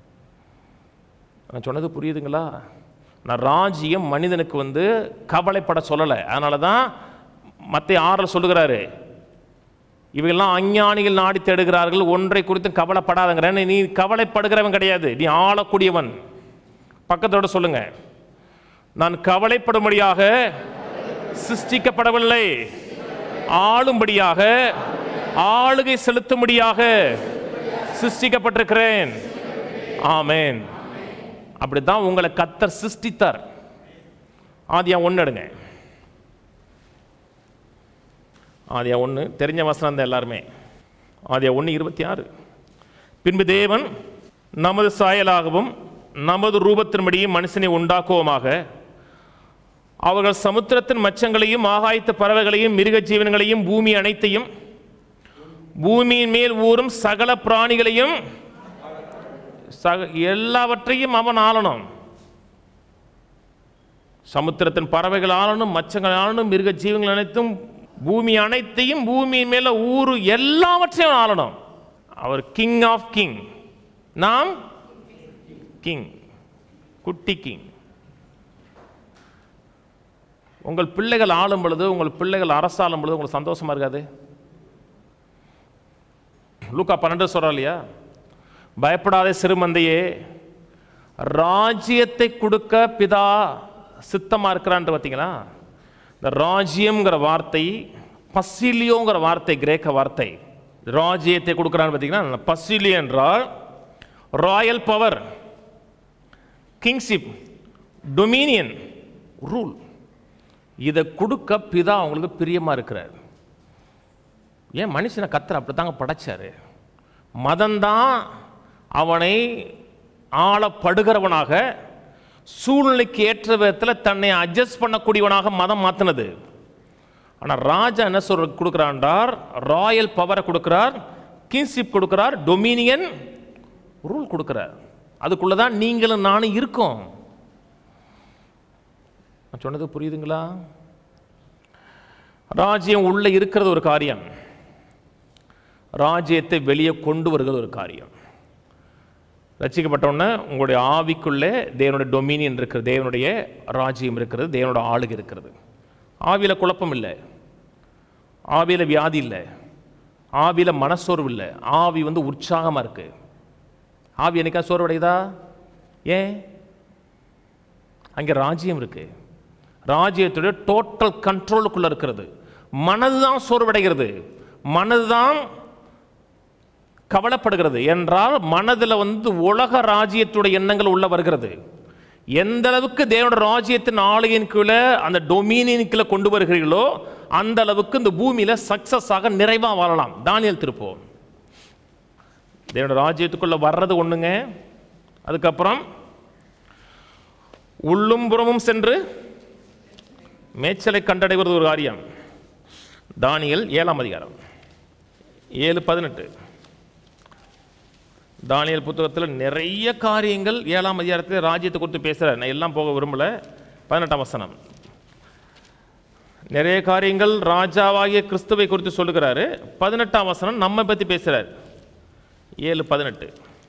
நான் சொன்னது புரியுதுங்களா நான் ராஜ்யம் மனிதனுக்கு வந்து கவலைப்பட சொல்லலை அதனால தான் மற்ற ஆறில் சொல்லுகிறாரு இவையெல்லாம் அஞ்ஞானிகள் நாடி தேடுகிறார்கள் ஒன்றை குறித்து கவலைப்படாதங்கிறேன் நீ கவலைப்படுகிறவன் கிடையாது நீ ஆளக்கூடியவன் பக்கத்தோட சொல்லுங்க நான் கவலைப்படும்படியாக சிருஷ்டிக்கப்படவில்லை ஆளும்படியாக ஆளுகை செலுத்தும்படியாக சிருஷ்டிக்கப்பட்டிருக்கிறேன் ஆமென் அப்படித்தான் உங்களை கத்தர் சிருஷ்டித்தார் ஆதியா ஒன்று எடுங்க ஆதியா ஒன்று தெரிஞ்ச வசனம் தான் எல்லாருமே ஆதியா ஒன்று இருபத்தி ஆறு பின்பு தேவன் நமது சாயலாகவும் நமது ரூபத்தின்படியும் மனுஷனை உண்டாக்குவோமாக அவர்கள் சமுத்திரத்தின் மச்சங்களையும் ஆகாயத்து பறவைகளையும் மிருக ஜீவன்களையும் பூமி அனைத்தையும் பூமியின் மேல் ஊறும் சகல பிராணிகளையும் சக எல்லாவற்றையும் அவன் ஆளணும் சமுத்திரத்தின் பறவைகள் ஆளணும் மச்சங்கள் ஆளணும் மிருக ஜீவங்கள் அனைத்தும் பூமி அனைத்தையும் பூமியின் மேல ஊரு எல்லாவற்றையும் ஆளணும் அவர் கிங் ஆஃப் கிங் நாம் கிங் குட்டி கிங் உங்கள் பிள்ளைகள் ஆளும் பொழுது உங்கள் பிள்ளைகள் அரசாளும் பொழுது உங்களுக்கு சந்தோஷமா இருக்காது லூக்கா பன்னெண்டு சொல்றா இல்லையா பயப்படாதே சிறுமந்தையே ராஜ்யத்தை கொடுக்க பிதா சித்தமா இருக்கிறான்ட்டு பார்த்தீங்களா இந்த ராஜ்யம்ங்கிற வார்த்தை பசிலியோங்கிற வார்த்தை கிரேக்க வார்த்தை ராஜ்யத்தை கொடுக்குறான்னு பார்த்தீங்கன்னா பசிலியோ என்றால் royal power kingship dominion rule இதை கொடுக்க பிதா அவங்களுக்கு பிரியமா இருக்கிறார் ஏன் மனுஷனை கத்தர் அப்படித்தாங்க படைச்சாரு மதம்தான் அவனை ஆளப்படுகிறவனாக சூழ்நிலைக்கு ஏற்ற விதத்தில் தன்னை அட்ஜஸ்ட் பண்ணக்கூடியவனாக மதம் மாற்றினது ஆனால் ராஜா என்ன சொல்ற கொடுக்குறான்டார் ராயல் பவரை கொடுக்குறார் கிங்ஷிப் கொடுக்குறார் டொமினியன் ரூல் கொடுக்குறார் அதுக்குள்ளே தான் நீங்களும் நானும் இருக்கோம் நான் சொன்னது புரியுதுங்களா ராஜ்யம் உள்ள இருக்கிறது ஒரு காரியம் ராஜ்யத்தை வெளியே கொண்டு வருகிறது ஒரு காரியம் ரசிக்கப்பட்டோன்னே உங்களுடைய ஆவிக்குள்ளே தேவனுடைய டொமினியன் இருக்கிறது தேவனுடைய ராஜ்யம் இருக்கிறது தேவனோட ஆளுகை இருக்கிறது ஆவியில் குழப்பம் இல்லை ஆவியில் வியாதி இல்லை ஆவியில் மனசோர்வு இல்லை ஆவி வந்து உற்சாகமாக இருக்கு ஆவி என்னைக்கா சோர்வடையுதா ஏன் அங்கே ராஜ்யம் இருக்கு ராஜ்யத்துடைய டோட்டல் கண்ட்ரோலுக்குள்ள இருக்கிறது மனது தான் சோர்வடைகிறது மனது தான் கவலைப்படுகிறது என்றால் மனதில் வந்து உலக ராஜ்யத்துடைய எண்ணங்கள் உள்ள வருகிறது எந்த அளவுக்கு தேவனோட ராஜ்யத்தின் ஆளுகையின் கீழே அந்த டொமினியன் கீழே கொண்டு வருகிறீர்களோ அந்த அளவுக்கு இந்த பூமியில சக்சஸ் ஆக நிறைவாக வாழலாம் தானியல் திருப்போம் தேவனோட ராஜ்யத்துக்குள்ள வர்றது ஒண்ணுங்க அதுக்கப்புறம் உள்ளும் புறமும் சென்று மேய்ச்சலை கண்டடைவது ஒரு காரியம் தானியல் ஏழாம் அதிகாரம் ஏழு பதினெட்டு தானியல் புத்தகத்தில் நிறைய காரியங்கள் ஏழாம் அதிகாரத்தில் ராஜ்யத்தை குறித்து பேசுகிறார் நான் எல்லாம் போக விரும்பல பதினெட்டாம் வசனம் நிறைய காரியங்கள் ராஜாவாகிய கிறிஸ்துவை குறித்து சொல்லுகிறாரு பதினெட்டாம் வசனம் நம்ம பற்றி பேசுகிறார் ஏழு பதினெட்டு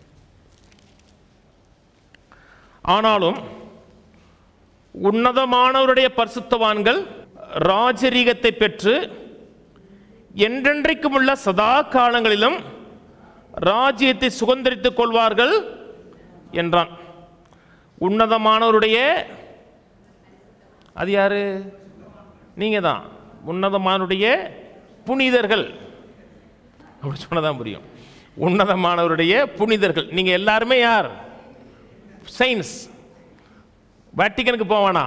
ஆனாலும் உன்னதமானவருடைய பரிசுத்தவான்கள் ராஜரீகத்தை பெற்று என்றென்றைக்கும் உள்ள சதா காலங்களிலும் ராஜ்யத்தை சுதந்திரித்துக் கொள்வார்கள் என்றான் உன்னதமானவருடைய அது யாரு நீங்க தான் உன்னதமானுடைய புனிதர்கள் அப்படி சொன்னதான் புரியும் உன்னதமானவருடைய புனிதர்கள் நீங்க எல்லாருமே யார் சயின்ஸ் வேட்டிக்கனுக்கு போவானா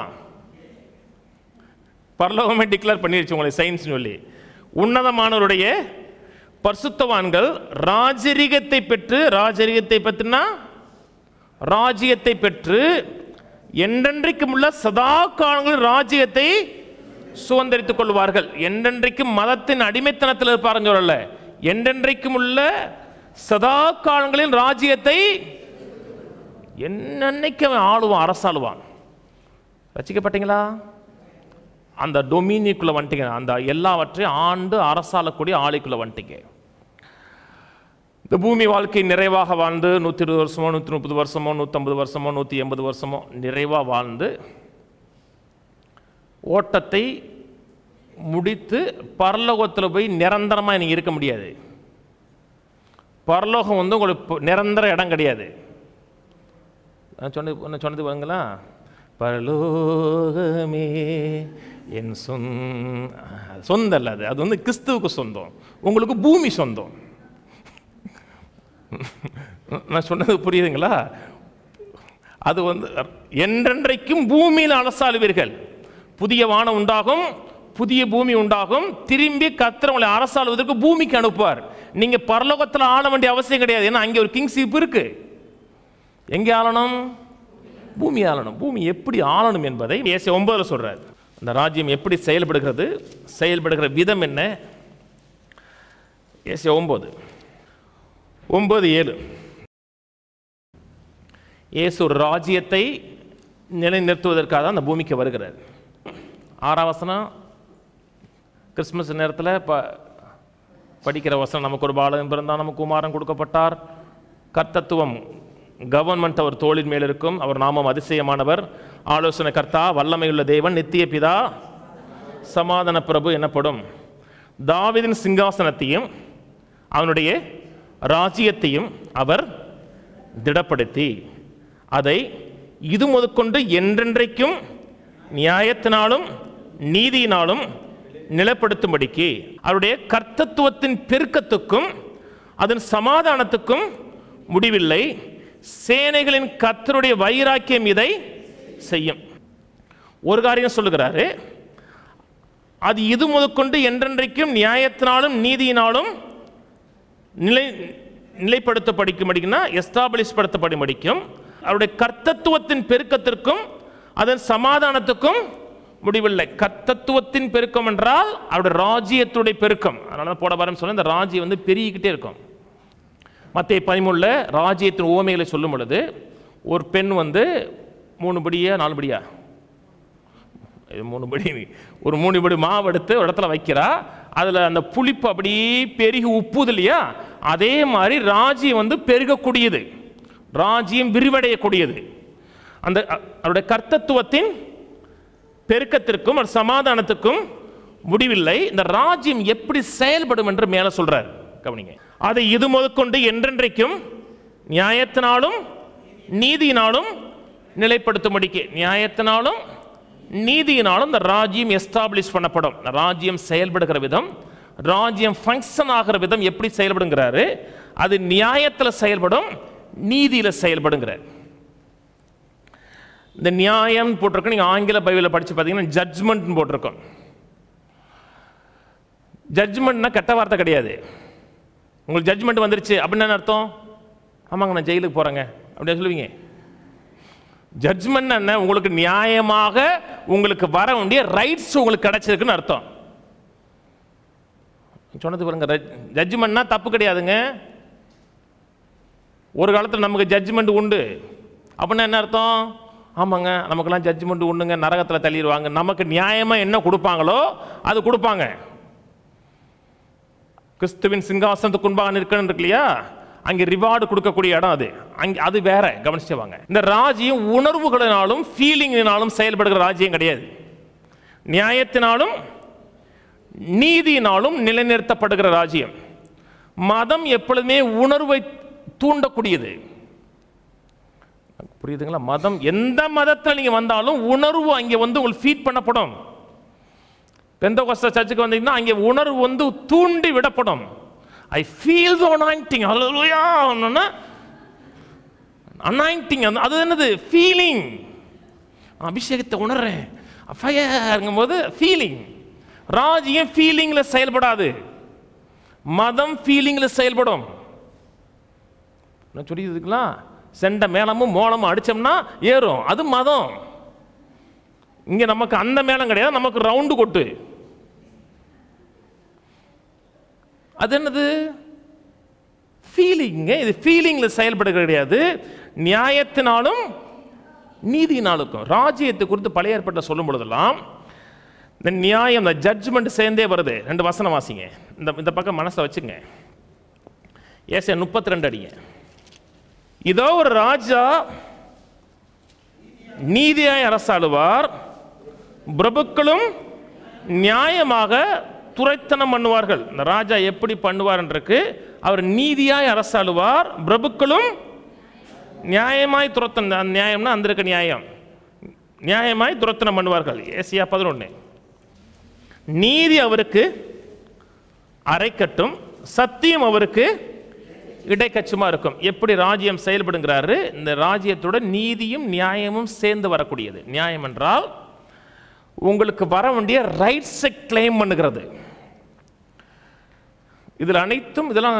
பரலோகமே டிக்ளேர் பண்ணிருச்சு உங்களை சயின்ஸ் சொல்லி உன்னதமானவருடைய பரிசுத்தவான்கள் ராஜரிகத்தை பெற்று ராஜரிகத்தை பற்றினா ராஜ்யத்தை பெற்று என்றென்றைக்கும் உள்ள சதா காலங்களில் ராஜ்யத்தை சுதந்திரித்துக் கொள்வார்கள் என்றென்றைக்கும் மதத்தின் அடிமைத்தனத்தில் இருப்பாருன்னு சொல்லல என்றென்றைக்கும் உள்ள சதா காலங்களில் ராஜ்யத்தை என்னன்னைக்கு அவன் ஆளுவான் அரசாளுவான் ரசிக்கப்பட்டீங்களா அந்த டொமினிக்குள்ள வந்துட்டீங்க அந்த எல்லாவற்றையும் ஆண்டு அரசாளக்கூடிய ஆலைக்குள்ள வந்துட்டீங்க இந்த பூமி வாழ்க்கை நிறைவாக வாழ்ந்து நூற்றி இருபது வருஷமோ நூற்றி முப்பது வருஷமோ நூற்றம்பது வருஷமோ நூற்றி எண்பது வருஷமோ நிறைவாக வாழ்ந்து ஓட்டத்தை முடித்து பரலோகத்தில் போய் நிரந்தரமாக நீங்கள் இருக்க முடியாது பரலோகம் வந்து உங்களுக்கு இப்போ நிரந்தர இடம் கிடையாது நான் சொன்னது என்ன சொன்னது பாருங்களா பரலோகமே என் சொந் சொந்தம் இல்லை அது அது வந்து கிறிஸ்துவுக்கு சொந்தம் உங்களுக்கு பூமி சொந்தம் நான் சொன்னது புரியுதுங்களா அது வந்து என்றென்றைக்கும் பூமியில் அரசாளுவீர்கள் புதிய வானம் உண்டாகும் புதிய பூமி உண்டாகும் திரும்பி கர்த்தர் உங்களை அரசாளுவதற்கு பூமிக்கு அனுப்புவார் நீங்க பரலோகத்தில் ஆள வேண்டிய அவசியம் கிடையாது ஏன்னா அங்கே ஒரு கிங்ஷிப் இருக்கு எங்கே ஆளணும் பூமி ஆளணும் பூமி எப்படி ஆளணும் என்பதை ஏசி ஒன்பதுல சொல்றார் அந்த ராஜ்யம் எப்படி செயல்படுகிறது செயல்படுகிற விதம் என்ன ஏசி ஒன்பது ஒன்பது ஏழு இயேசு ஒரு ராஜ்யத்தை நிலைநிறுத்துவதற்காக தான் அந்த பூமிக்கு வருகிறார் ஆறாம் வசனம் கிறிஸ்மஸ் நேரத்தில் ப படிக்கிற வசனம் நமக்கு ஒரு பாலகம் பிறந்தால் நமக்கு குமாரன் கொடுக்கப்பட்டார் கர்த்தத்துவம் கவர்மெண்ட் அவர் தோளின் மேல் இருக்கும் அவர் நாமம் அதிசயமானவர் ஆலோசனை கர்த்தா வல்லமையுள்ள தேவன் நித்திய பிதா சமாதான பிரபு எனப்படும் தாவீதின் சிங்காசனத்தையும் அவனுடைய ராஜ்யத்தையும் அவர் திடப்படுத்தி அதை இது முதற்கொண்டு என்றென்றைக்கும் நியாயத்தினாலும் நீதியினாலும் நிலைப்படுத்தும்படிக்கு அவருடைய கர்த்தத்துவத்தின் பெருக்கத்துக்கும் அதன் சமாதானத்துக்கும் முடிவில்லை சேனைகளின் கர்த்தருடைய வைராக்கியம் இதை செய்யும் ஒரு காரியம் சொல்லுகிறாரு அது இது முதற்கொண்டு என்றென்றைக்கும் நியாயத்தினாலும் நீதியினாலும் நிலை நிலைப்படுத்தப்படிக்கும் படிக்கும்னா எஸ்டாப்ளிஷ் படுத்தப்படும் படிக்கும் அவருடைய கர்த்தத்துவத்தின் பெருக்கத்திற்கும் அதன் சமாதானத்துக்கும் முடிவில்லை கர்த்தத்துவத்தின் பெருக்கம் என்றால் அவருடைய ராஜ்யத்துடைய பெருக்கம் அதனால தான் போட வரேன்னு சொன்ன இந்த ராஜ்யம் வந்து பெருகிக்கிட்டே இருக்கும் மத்திய பதிமூணில் ராஜ்யத்தின் ஓமைகளை சொல்லும் பொழுது ஒரு பெண் வந்து மூணு படியா நாலு படியா இது மூணு படி ஒரு மூணு படி மாவு எடுத்து ஒரு இடத்துல வைக்கிறா அதில் அந்த புளிப்பு அப்படியே பெருகி உப்புது இல்லையா அதே மாதிரி ராஜ்யம் வந்து பெருகக்கூடியது ராஜ்யம் விரிவடையக்கூடியது அந்த அ- அவருடைய கர்த்தத்துவத்தின் பெருக்கத்திற்கும் ஒரு சமாதானத்துக்கும் முடிவில்லை இந்த ராஜ்யம் எப்படி செயல்படும் என்று மேலே சொல்றார் கவனிங்க அதை இது முதற்கொண்டு என்றென்றைக்கும் நியாயத்தினாலும் நீதியினாலும் நிலைப்படுத்தும்படிக்கு நியாயத்தினாலும் நீதியினாலும் இந்த ராஜ்யம் எஸ்டாப்ளிஷ் பண்ணப்படும் இந்த ராஜ்யம் செயல்படுகிற விதம் ராஜ்யம் ஃபங்க்ஷன் ஆகிற விதம் எப்படி செயல்படுங்கிறாரு அது நியாயத்தில் செயல்படும் நீதியில் செயல்படுங்கிறார் இந்த நியாயம் போட்டிருக்கோம் நீங்கள் ஆங்கில பைபிளில் படித்து பார்த்தீங்கன்னா ஜட்ஜ்மெண்ட் போட்டிருக்கோம் ஜட்ஜ்மெண்ட்னா கெட்ட வார்த்தை கிடையாது உங்களுக்கு ஜட்ஜ்மெண்ட் வந்துருச்சு அப்படின்னு என்ன அர்த்தம் ஆமாங்க நான் ஜெயிலுக்கு போகிறேங்க அப்படியே சொல்லுவீங்க ஜட்ஜ்மெண்ட் என்ன உங்களுக்கு நியாயமாக உங்களுக்கு வர வேண்டிய ரைட்ஸ் உங்களுக்கு கிடைச்சிருக்குன்னு அர்த்தம் சொன்னது பாருங்க ஜட்ஜ்மெண்ட்னா தப்பு கிடையாதுங்க ஒரு காலத்தில் நமக்கு ஜட்ஜ்மெண்ட் உண்டு அப்படின்னா என்ன அர்த்தம் ஆமாங்க நமக்கெல்லாம் ஜட்ஜ்மெண்ட் உண்டுங்க நரகத்தில் தள்ளிடுவாங்க நமக்கு நியாயமாக என்ன கொடுப்பாங்களோ அது கொடுப்பாங்க கிறிஸ்துவின் சிங்காசனத்துக்கு முன்பாக நிற்கணும் இருக்கு இல்லையா அங்கே ரிவார்டு கொடுக்கக்கூடிய இடம் அது அங்கே அது வேற கவனிச்சு வாங்க இந்த ராஜ்யம் உணர்வுகளினாலும் ஃபீலிங்கினாலும் செயல்படுகிற ராஜ்யம் கிடையாது நியாயத்தினாலும் நீதியினாலும் நிலைநிறுத்தப்படுகிற ராஜ்யம் மதம் எப்பொழுதுமே உணர்வை தூண்டக்கூடியது புரியுதுங்களா மதம் எந்த மதத்தில் நீங்க வந்தாலும் உணர்வு அங்கே வந்து உங்களுக்கு ஃபீட் பண்ணப்படும் பெந்தகோஸ்த சர்ச்சுக்கு வந்தீங்கன்னா அங்கே உணர்வு வந்து தூண்டி விடப்படும் ஐ ஃபீல் த அனாயிண்டிங் ஹalleluya அனாயிண்டிங் அது என்னது ஃபீலிங் அபிஷேகத்தை உணர்றேன் ஃபயருங்கும் போது ஃபீலிங் ராஜ்யம் ஃபீலிங்கில் செயல்படாது மதம் ஃபீலிங்கில் செயல்படும் நான் சொல்லியிருக்குங்களா செண்ட மேளமும் மோளமும் அடிச்சோம்னா ஏறும் அது மதம் இங்க நமக்கு அந்த மேளம் கிடையாது நமக்கு ரவுண்டு கொட்டு அது என்னது ஃபீலிங்க இது ஃபீலிங்கில் செயல்படுகிறது கிடையாது நியாயத்தினாலும் நீதியினாலுக்கும் ராஜ்யத்தை குறித்து பழைய ஏற்பட்ட சொல்லும் பொழுதெல்லாம் இந்த நியாயம் இந்த ஜட்ஜ்மெண்ட் சேர்ந்தே வருது ரெண்டு வசனம் வாசிங்க இந்த இந்த பக்கம் மனசை வச்சுங்க ஏசை முப்பத்தி ரெண்டு அடிங்க இதோ ஒரு ராஜா நீதியாய் அரசாளுவார் பிரபுக்களும் நியாயமாக துரைத்தனம் பண்ணுவார்கள் இந்த ராஜா எப்படி பண்ணுவார்ன்றக்கு அவர் நீதியாய் அரசாளுவார் பிரபுக்களும் நியாயமாய் துரத்தன நியாயம்னா அந்த இருக்க நியாயம் நியாயமாய் துரத்தனம் பண்ணுவார்கள் ஏசியா பதினொன்று நீதி அவருக்கு அரைக்கட்டும் சத்தியம் அவருக்கு இடைக்கச்சுமா இருக்கும் எப்படி ராஜ்யம் செயல்படுங்கிறாரு இந்த ராஜ்யத்தோட நீதியும் நியாயமும் சேர்ந்து வரக்கூடியது நியாயம் என்றால் உங்களுக்கு வர வேண்டிய ரைட்ஸை கிளைம் பண்ணுகிறது இதில் அனைத்தும் இதெல்லாம்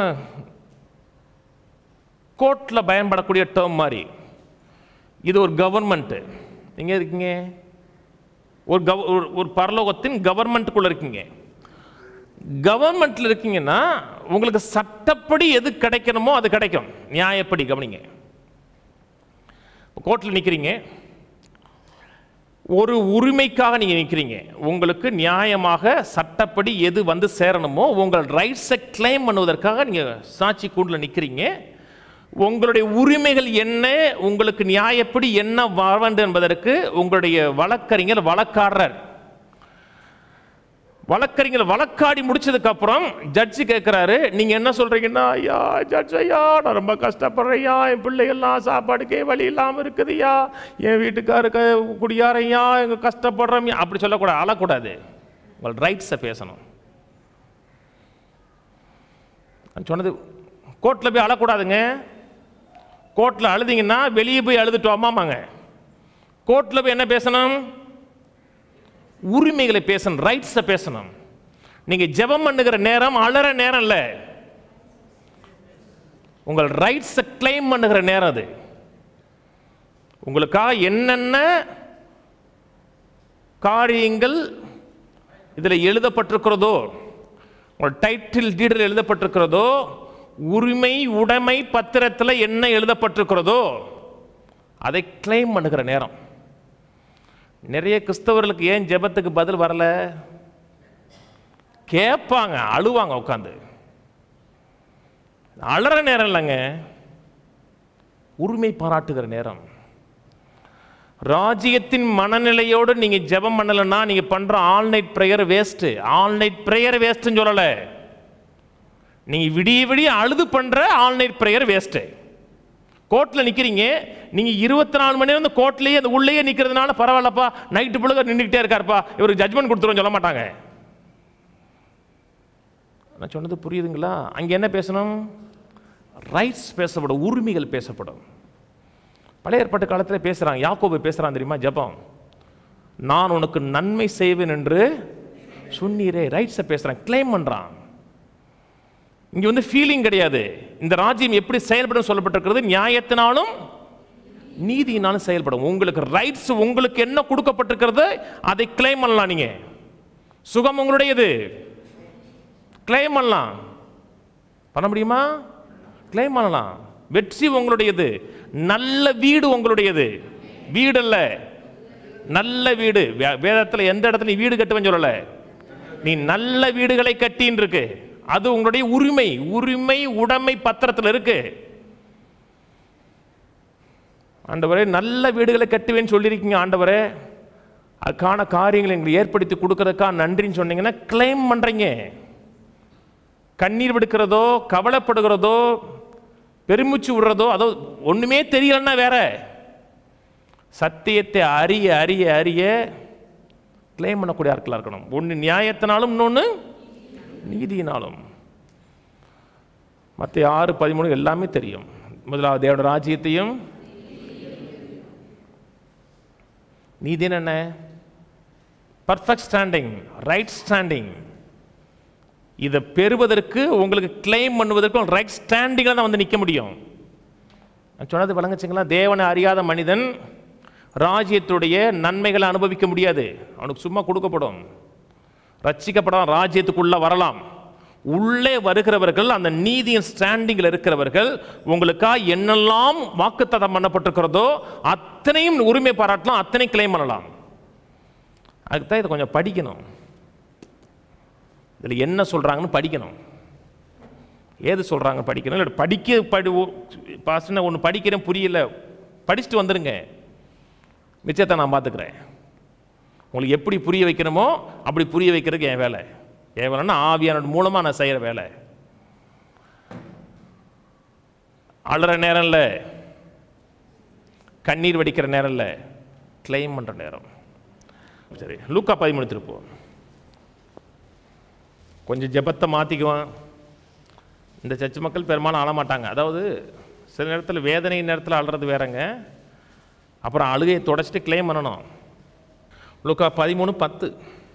கோர்ட்டில் பயன்படக்கூடிய டேர்ம் மாதிரி இது ஒரு கவர்மெண்ட்டு எங்கே இருக்கீங்க ஒரு கவ ஒரு- ஒரு பரலோகத்தின் கவர்மெண்ட்டுக்குள்ளே இருக்கீங்க கவர்மெண்ட்டில் இருக்கீங்கன்னா உங்களுக்கு சட்டப்படி எது கிடைக்கணுமோ அது கிடைக்கும் நியாயப்படி கவனிங்க கோர்ட்டில் நிற்கிறீங்க ஒரு உரிமைக்காக நீங்கள் நிற்கிறீங்க உங்களுக்கு நியாயமாக சட்டப்படி எது வந்து சேரணுமோ உங்கள் ரைட்ஸை கிளைம் பண்ணுவதற்காக நீங்கள் சாட்சி கூண்டில் நிற்கிறீங்க உங்களுடைய உரிமைகள் என்ன உங்களுக்கு நியாயப்படி என்ன வர வேண்டும் என்பதற்கு உங்களுடைய வழக்கறிஞர் வழக்காடுறார் வழக்கறிஞர் வழக்காடி முடிச்சதுக்கு அப்புறம் ஜட்ஜி கேட்குறாரு நீங்க என்ன சொல்றீங்கன்னா ஐயா ஜட்ஜ் ஐயா நான் ரொம்ப கஷ்டப்படுறேன் ஐயா என் பிள்ளைகள்லாம் சாப்பாடுக்கே வழி இல்லாமல் இருக்குதுய்யா என் வீட்டுக்காருக்கு குடியாரையா எங்க கஷ்டப்படுறோம் அப்படி சொல்லக்கூடாது அழக்கூடாது உங்கள் ரைட்ஸை பேசணும் நான் சொன்னது கோர்ட்டில் போய் அழக்கூடாதுங்க கோர்ட்டில் அழுதிங்கன்னா வெளியே போய் அழுதுட்டு அம்மாமாங்க கோர்ட்டில் போய் என்ன பேசணும் உரிமைகளை பேசணும் ரைட்ஸை பேசணும் நீங்க ஜெபம் பண்ணுகிற நேரம் அலற நேரம் இல்லை உங்கள் ரைட்ஸை கிளைம் பண்ணுகிற நேரம் அது உங்களுக்காக என்னென்ன காரியங்கள் இதில் எழுதப்பட்டிருக்கிறதோ உங்கள் டைட்டில் டீடில் எழுதப்பட்டிருக்கிறதோ உரிமை உடைமை பத்திரத்தில் என்ன எழுதப்பட்டிருக்கிறதோ அதை கிளைம் பண்ணுகிற நேரம் நிறைய கிறிஸ்தவர்களுக்கு ஏன் ஜெபத்துக்கு பதில் வரல கேட்பாங்க அழுவாங்க உட்காந்து அழற நேரம் இல்லைங்க உரிமை பாராட்டுகிற நேரம் ராஜ்யத்தின் மனநிலையோடு நீங்க ஜெபம் பண்ணலைன்னா நீங்க பண்ற all night prayer waste all night prayer வேஸ்ட்னு சொல்லல நீங்க விடிய விடிய அழுது பண்ற ஆல் நைட் ப்ரேயர் வேஸ்ட்டு கோர்ட்டில் நிற்கிறீங்க நீங்கள் இருபத்தி நாலு மணி நேரம் அந்த கோர்ட்லேயே அந்த உள்ளேயே நிற்கிறதுனால பரவாயில்லப்பா நைட்டு புழுக நின்றுக்கிட்டே இருக்காருப்பா இவருக்கு ஜட்மெண்ட் கொடுத்துருவோம் சொல்ல மாட்டாங்க நான் சொன்னது புரியுதுங்களா அங்கே என்ன பேசணும் ரைட்ஸ் பேசப்படும் உரிமைகள் பேசப்படும் பழைய ஏற்பாட்டு காலத்தில் பேசுகிறாங்க யாக்கோபு பேசுகிறான் தெரியுமா ஜெபம் நான் உனக்கு நன்மை செய்வேன் என்று சொன்னீரே ரைட்ஸை பேசுகிறான் கிளைம் பண்ணுறான் இங்க வந்து ஃபீலிங் கிடையாது இந்த ராஜ்யம் எப்படி செயல்படும் சொல்லப்பட்டிருக்கிறது நியாயத்தினாலும் நீதியினாலும் செயல்படும் உங்களுக்கு ரைட்ஸ் உங்களுக்கு என்ன கொடுக்கப்பட்டிருக்கிறது அதை கிளைம் பண்ணலாம் நீங்க சுகம் உங்களுடையது கிளைம் பண்ணலாம் பண்ண முடியுமா கிளைம் பண்ணலாம் வெற்றி உங்களுடையது நல்ல வீடு உங்களுடையது வீடு அல்ல நல்ல வீடு வே- வேதத்துல எந்த இடத்துல நீ வீடு கட்டுவேன்னு சொல்லல நீ நல்ல வீடுகளை கட்டின்னு இருக்கு அது உங்களுடைய உரிமை உரிமை உடைமை பத்திரத்தில் இருக்கு ஆண்டவரே நல்ல வீடுகளை கட்டுவேன்னு சொல்லியிருக்கீங்க ஆண்டவரே அதுக்கான காரியங்களை எங்களுக்கு ஏற்படுத்தி கொடுக்கறதுக்காக நன்றின்னு சொன்னீங்கன்னா கிளைம் பண்றீங்க கண்ணீர் விடுக்கிறதோ கவலைப்படுகிறதோ பெருமூச்சு விடுறதோ அதோ ஒண்ணுமே தெரியலன்னா வேற சத்தியத்தை அறிய அறிய அறிய கிளைம் பண்ணக்கூடிய ஆட்களாக இருக்கணும் ஒன்று நியாயத்தினாலும் இன்னொன்று நீதியினாலும் மற்ற ஆறு பதிமூணு எல்லாமே தெரியும் முதலாவது தேவட ராஜ்யத்தையும் நீதின்னு என்ன பர்ஃபெக்ட் ஸ்டாண்டிங் ரைட் ஸ்டாண்டிங் இதை பெறுவதற்கு உங்களுக்கு கிளைம் பண்ணுவதற்கு ரைட் ஸ்டாண்டிங்கில் தான் வந்து நிற்க முடியும் நான் சொன்னது வழங்குச்சிங்களா தேவனை அறியாத மனிதன் ராஜ்யத்துடைய நன்மைகளை அனுபவிக்க முடியாது அவனுக்கு சும்மா கொடுக்கப்படும் ரட்சிக்கப்படலாம் ராஜ்யத்துக்குள்ளே வரலாம் உள்ளே வருகிறவர்கள் அந்த நீதியின் ஸ்டாண்டிங்கில் இருக்கிறவர்கள் உங்களுக்கா என்னெல்லாம் வாக்குத்தத்தம் பண்ணப்பட்டிருக்கிறதோ அத்தனையும் உரிமை பாராட்டலாம் அத்தனையும் கிளைம் பண்ணலாம் அதுக்கு தான் இதை கொஞ்சம் படிக்கணும் இதில் என்ன சொல்கிறாங்கன்னு படிக்கணும் ஏது சொல்கிறாங்க படிக்கணும் இல்லை படிக்க படி பாசன ஒன்று படிக்கிறேன் புரியல படிச்சுட்டு வந்துடுங்க மிச்சத்தை நான் பார்த்துக்கிறேன் உங்களுக்கு எப்படி புரிய வைக்கணுமோ அப்படி புரிய வைக்கிறதுக்கு என் வேலை என் வேலைன்னா ஆவியானோட மூலமாக நான் செய்கிற வேலை அழுற நேரம் இல்லை கண்ணீர் வடிக்கிற நேரம் இல்லை கிளைம் பண்ணுற நேரம் சரி லூக்கா பதிமூணு திருப்போம் கொஞ்சம் ஜெபத்தை மாற்றிக்குவான் இந்த சர்ச்சு மக்கள் பெரும்பாலும் அழ மாட்டாங்க அதாவது சில நேரத்தில் வேதனை நேரத்தில் அழுறது வேறங்க அப்புறம் அழுகையை தொடச்சிட்டு கிளைம் பண்ணணும் லூக்கா பதிமூணு பத்து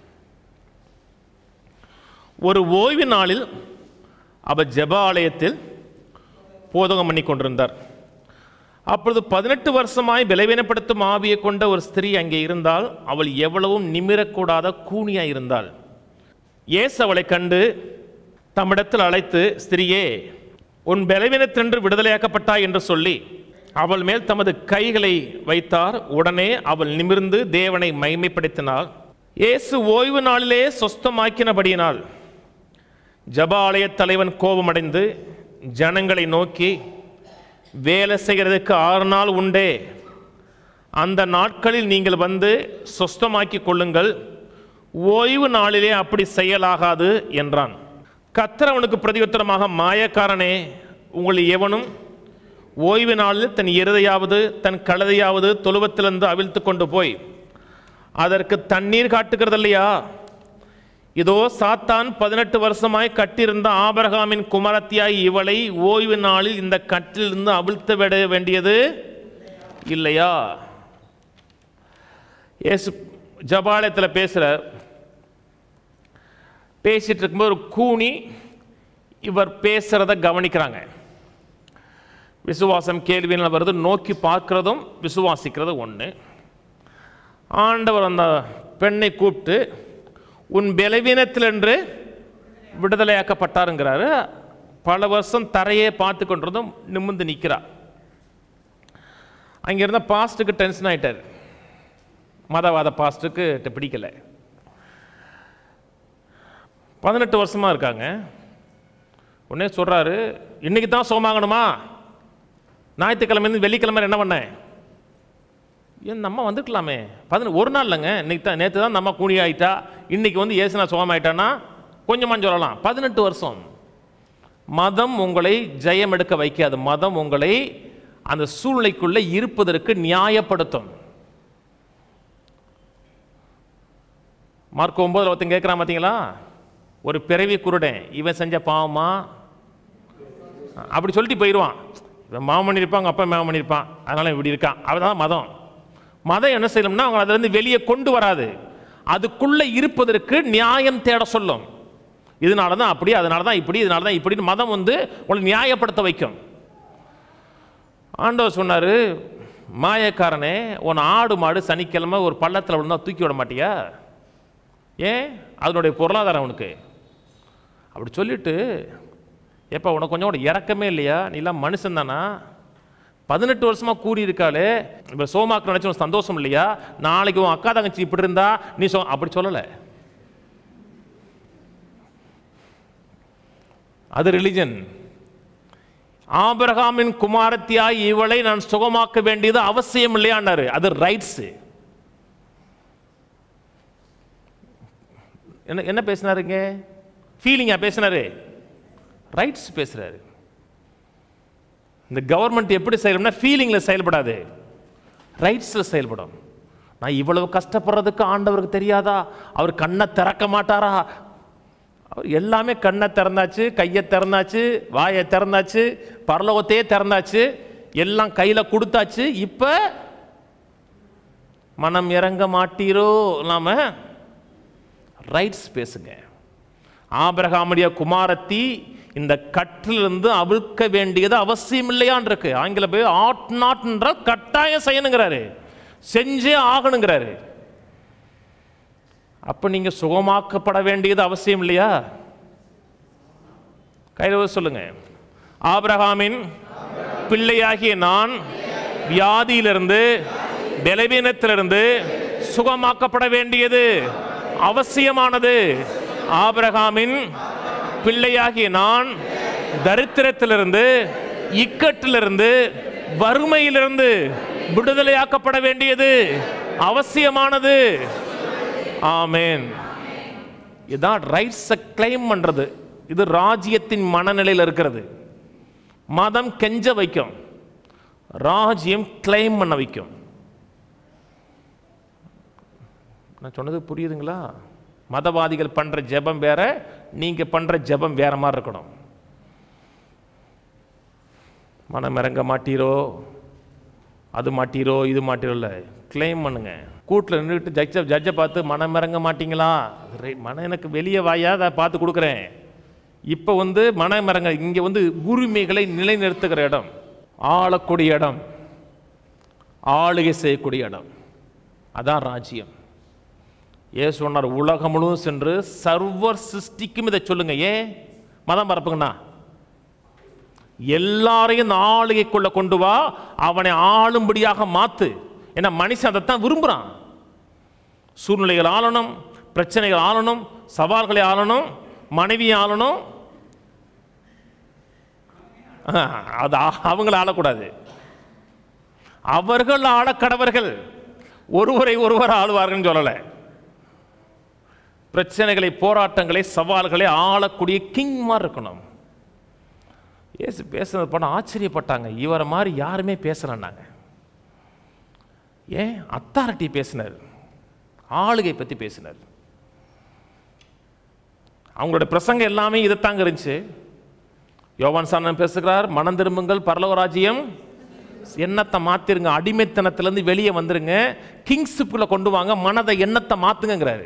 ஒரு ஓய்வு நாளில் அவர் ஜெப ஆலயத்தில் போதகம் பண்ணி கொண்டிருந்தார் அப்பொழுது பதினெட்டு வருஷமாய் விளைவினப்படுத்தும் ஆவியை கொண்ட ஒரு ஸ்திரீ அங்கே இருந்தால் அவள் எவ்வளவும் நிமிரக்கூடாத கூனியாய் இருந்தாள் இயேசு அவளை கண்டு தம்மிடத்தில் அழைத்து ஸ்திரியே உன் பலவீனத்தென்று விடுதலையாக்கப்பட்டாய் என்று சொல்லி அவள் மேல் தமது கைகளை வைத்தார் உடனே அவள் நிமிர்ந்து தேவனை மைமைப்படுத்தினாள் இயேசு ஓய்வு நாளிலே சொஸ்தமாக்கினபடியினால் ஜப ஆலய தலைவன் கோபமடைந்து ஜனங்களை நோக்கி வேலை செய்கிறதுக்கு ஆறு நாள் உண்டே அந்த நாட்களில் நீங்கள் வந்து சொஸ்தமாக்கி கொள்ளுங்கள் ஓய்வு நாளிலே அப்படி செய்யலாகாது என்றான் கத்தர் அவனுக்கு பிரதியுத்தரமாக மாயக்காரனே உங்களில் எவனும் ஓய்வு நாளில் தன் எருதையாவது தன் கழுதையாவது தொழுவத்திலிருந்து அவிழ்த்து கொண்டு போய் அதற்கு தண்ணீர் காட்டுகிறது இல்லையா இதோ சாத்தான் பதினெட்டு வருஷமாய் கட்டியிருந்த ஆபரகாமின் குமரத்தியாய் இவளை ஓய்வு நாளில் இந்த கட்டிலிருந்து அவிழ்த்து விட வேண்டியது இல்லையா இயேசு ஜபாலயத்தில் பேசுகிறார் பேசிட்டு இருக்கும்போது ஒரு கூனி இவர் பேசுகிறத கவனிக்கிறாங்க விசுவாசம் கேள்வியில் வருது நோக்கி பார்க்கிறதும் விசுவாசிக்கிறதும் ஒன்று ஆண்டவர் அந்த பெண்ணை கூப்பிட்டு உன் பலவீனத்திலென்று விடுதலையாக்கப்பட்டாருங்கிறாரு பல வருஷம் தரையே பார்த்து கொண்டிருந்தும் நிமிர்ந்து நிற்கிறார் அங்கே இருந்த பாஸ்ட்டுக்கு டென்ஷன் ஆயிட்டார் மதவாத பாஸ்ட்டுக்கு பிடிக்கல பதினெட்டு வருஷமா இருக்காங்க உடனே சொல்றாரு இன்னைக்கு தான் சோமாகணுமா ஞாயிற்றுக்கிழமை வெள்ளிக்கிழமை என்ன பண்ணேன் ஏன் நம்ம வந்துக்கலாமே பதினெட்டு ஒரு நாள் இல்லைங்க இன்னைக்கு தான் நேற்று தான் நம்ம கூணி ஆயிட்டா இன்னைக்கு வந்து ஏசுனா சோகமாயிட்டான்னா கொஞ்சமாக சொல்லலாம் பதினெட்டு வருஷம் மதம் உங்களை ஜெயம் எடுக்க வைக்காது மதம் உங்களை அந்த சூழ்நிலைக்குள்ளே இருப்பதற்கு நியாயப்படுத்தும் மார்க் ஒன்பதுல ஒருத்தன் கேட்குறான் பார்த்தீங்களா ஒரு பிறவி குருடன் இவன் செஞ்ச பாவமா அப்படி சொல்லிட்டு போயிடுவான் இவன் மாமன் பண்ணியிருப்பான் அவங்க அப்பா மாமன் பண்ணியிருப்பான் அதனால இப்படி இருக்கான் அவதான் மதம் மதம் என்ன செய்யணும்னா அவங்க அதிலிருந்து வெளியே கொண்டு வராது அதுக்குள்ளே இருப்பதற்கு நியாயம் தேட சொல்லும் இதனால தான் அப்படி அதனால தான் இப்படி இதனால தான் இப்படின்னு மதம் வந்து உங்களை நியாயப்படுத்த வைக்கும் ஆண்டவர் சொன்னார் மாயக்காரனே உன் ஆடு மாடு சனிக்கிழமை ஒரு பள்ளத்தில் விழுந்தா தூக்கி விட மாட்டியா ஏன் அதனுடைய பொருளாதாரம் உனக்கு அப்படி சொல்லிட்டு எப்போ உனக்கு கொஞ்சம் கூட இறக்கமே இல்லையா நீலாம் மனுஷன் தானா பதினெட்டு வருஷமா கூறி இருக்காளே இப்போ சோமாக்கு நினைச்ச உனக்கு சந்தோஷம் இல்லையா நாளைக்கு உன் அக்கா தங்கச்சி இப்படி இருந்தா நீ சோ அப்படி சொல்லலை அது ரிலிஜன் ஆபிரகாமின் குமாரத்தியாய் இவளை நான் சுகமாக்க வேண்டியது அவசியம் இல்லையான்னாரு அது ரைட்ஸு என்ன என்ன பேசினாருங்க ஃபீலிங்கா பேசினாரு ரைட்ஸ் பேசுறாரு இந்த கவர்மெண்ட் எப்படி செயல்படும்னா ஃபீலிங்கில் செயல்படாது ரைட்ஸில் செயல்படும் நான் இவ்வளவு கஷ்டப்படுறதுக்கு ஆண்டவருக்கு தெரியாதா அவர் கண்ணை திறக்க மாட்டாரா அவர் எல்லாமே கண்ணை திறந்தாச்சு கையை திறந்தாச்சு வாயை திறந்தாச்சு பரலோகத்தையே திறந்தாச்சு எல்லாம் கையில் கொடுத்தாச்சு இப்போ மனம் இறங்க மாட்டீரோ நாம ரைட்ஸ் பேசுங்க ஆபிரகாமுடைய குமாரத்தி இந்த கற்றிலிருந்து அவிழ்க்க வேண்டியது அவசியம் இல்லையான் இருக்கு ஆங்கில போய் ஆட் நாட்ன்ற கட்டாயம் செய்யணுங்கிறாரு செஞ்சே ஆகணுங்கிறாரு அப்ப நீங்க சுகமாக்கப்பட வேண்டியது அவசியம் இல்லையா கையில் சொல்லுங்க ஆபிரகாமின் பிள்ளையாகிய நான் வியாதியிலிருந்து பலவீனத்திலிருந்து சுகமாக்கப்பட வேண்டியது அவசியமானது ஆபிரகாமின் பிள்ளையாகிய நான் தரித்திரத்திலிருந்து இக்கட்டிலிருந்து வறுமையிலிருந்து விடுதலையாக்கப்பட வேண்டியது அவசியமானது ஆமென் இதான் ரைட்ஸை கிளைம் பண்றது இது ராஜ்யத்தின் மனநிலையில் இருக்கிறது மதம் கெஞ்ச வைக்கும் ராஜ்யம் கிளைம் பண்ண வைக்கும் நான் சொன்னது புரியுதுங்களா மதவாதிகள் பண்ற ஜெபம் வேற நீங்க பண்ற ஜெபம் வேற மாதிரி இருக்கணும் மனம் இறங்க மாட்டீரோ அது மாட்டீரோ இது மாட்டீரோ இல்லை கிளைம் பண்ணுங்க கூட்டில் நின்றுட்டு ஜட்ஜை ஜட்ஜை பார்த்து மனம் இறங்க மாட்டீங்களா ரை- மனம் எனக்கு வெளியே வாயா அதை பார்த்து கொடுக்குறேன் இப்போ வந்து மனம் இறங்க இங்கே வந்து உரிமைகளை நிலைநிறுத்துகிற இடம் ஆளக்கூடிய இடம் ஆளுகை செய்யக்கூடிய இடம் அதான் ராஜ்யம் ஏசு சொன்னார் உலகம் முழுவதும் சென்று சர்வர் சிருஷ்டிக்கும் இதை சொல்லுங்க ஏன் மதம் பரப்புங்கண்ணா எல்லாரையும் இந்த ஆளுகைக்குள்ள கொண்டு வா அவனை ஆளும்படியாக மாத்து ஏன்னா மனுஷன் அதைத்தான் விரும்புறான் சூழ்நிலைகள் ஆளணும் பிரச்சனைகள் ஆளணும் சவால்களை ஆளணும் மனைவி ஆளணும் ஆஹ், அது ஆ- அவங்கள ஆளக்கூடாது அவர்கள் ஆளக்கடவர்கள் ஒருவரை ஒருவர் ஆளுவார்கள்னு சொல்லலை பிரச்சனைகளை போராட்டங்களை சவால்களை ஆளக்கூடிய கிங் மாதிரி இருக்கணும் ஏசு பேசுனது பண்ண ஆச்சரியப்பட்டாங்க இவரை மாதிரி யாருமே பேசலன்னாங்க ஏன் அத்தாரிட்டி பேசினார் ஆளுகை பற்றி பேசினார் அவங்களோட பிரசங்கம் எல்லாமே இதைத்தாங்க இருந்துச்சு யோவான் சாணன் பேசுகிறார் மனம் திரும்புங்கள் பரலோக ராஜ்யம் எண்ணத்தை மாத்திருங்க அடிமைத்தனத்திலேருந்து வெளியே வந்துருங்க கிங்ஷிப்பில் கொண்டு வாங்க மனதை எண்ணத்தை மாத்துங்கங்கிறாரு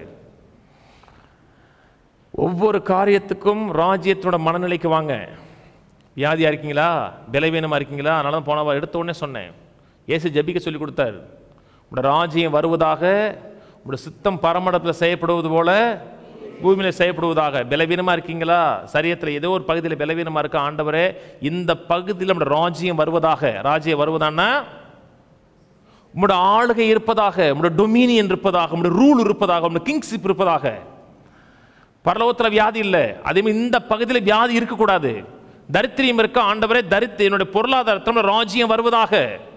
ஒவ்வொரு காரியத்துக்கும் ராஜ்யத்தோட மனநிலைக்கு வாங்க வியாதியாக இருக்கீங்களா பலவீனமாக இருக்கீங்களா அதனால தான் போன வாரம் எடுத்த உடனே சொன்னேன் இயேசு ஜெபிக்க சொல்லி கொடுத்தார் உங்களோட ராஜ்யம் வருவதாக உங்களோட சித்தம் பரமடத்தில் செய்யப்படுவது போல பூமியில் செய்யப்படுவதாக பலவீனமாக இருக்கீங்களா சரியத்தில் ஏதோ ஒரு பகுதியில் பலவீனமாக இருக்க ஆண்டவரே இந்த பகுதியில் நம்மளோட ராஜ்யம் வருவதாக ராஜ்யம் வருவதான்னா உங்களோட ஆளுகை இருப்பதாக உங்களோட டொமினியன் இருப்பதாக உங்களோட ரூல் இருப்பதாக உங்களோட கிங்ஷிப் இருப்பதாக பரலோகத்தில் வியாதி இல்லை அதே மாதிரி இந்த பகுதியில் வியாதி இருக்கக்கூடாது தரித்திரியம் இருக்க ஆண்டவரே தரித்து என்னுடைய பொருளாதாரத்தில் ராஜ்யம் வருவதாக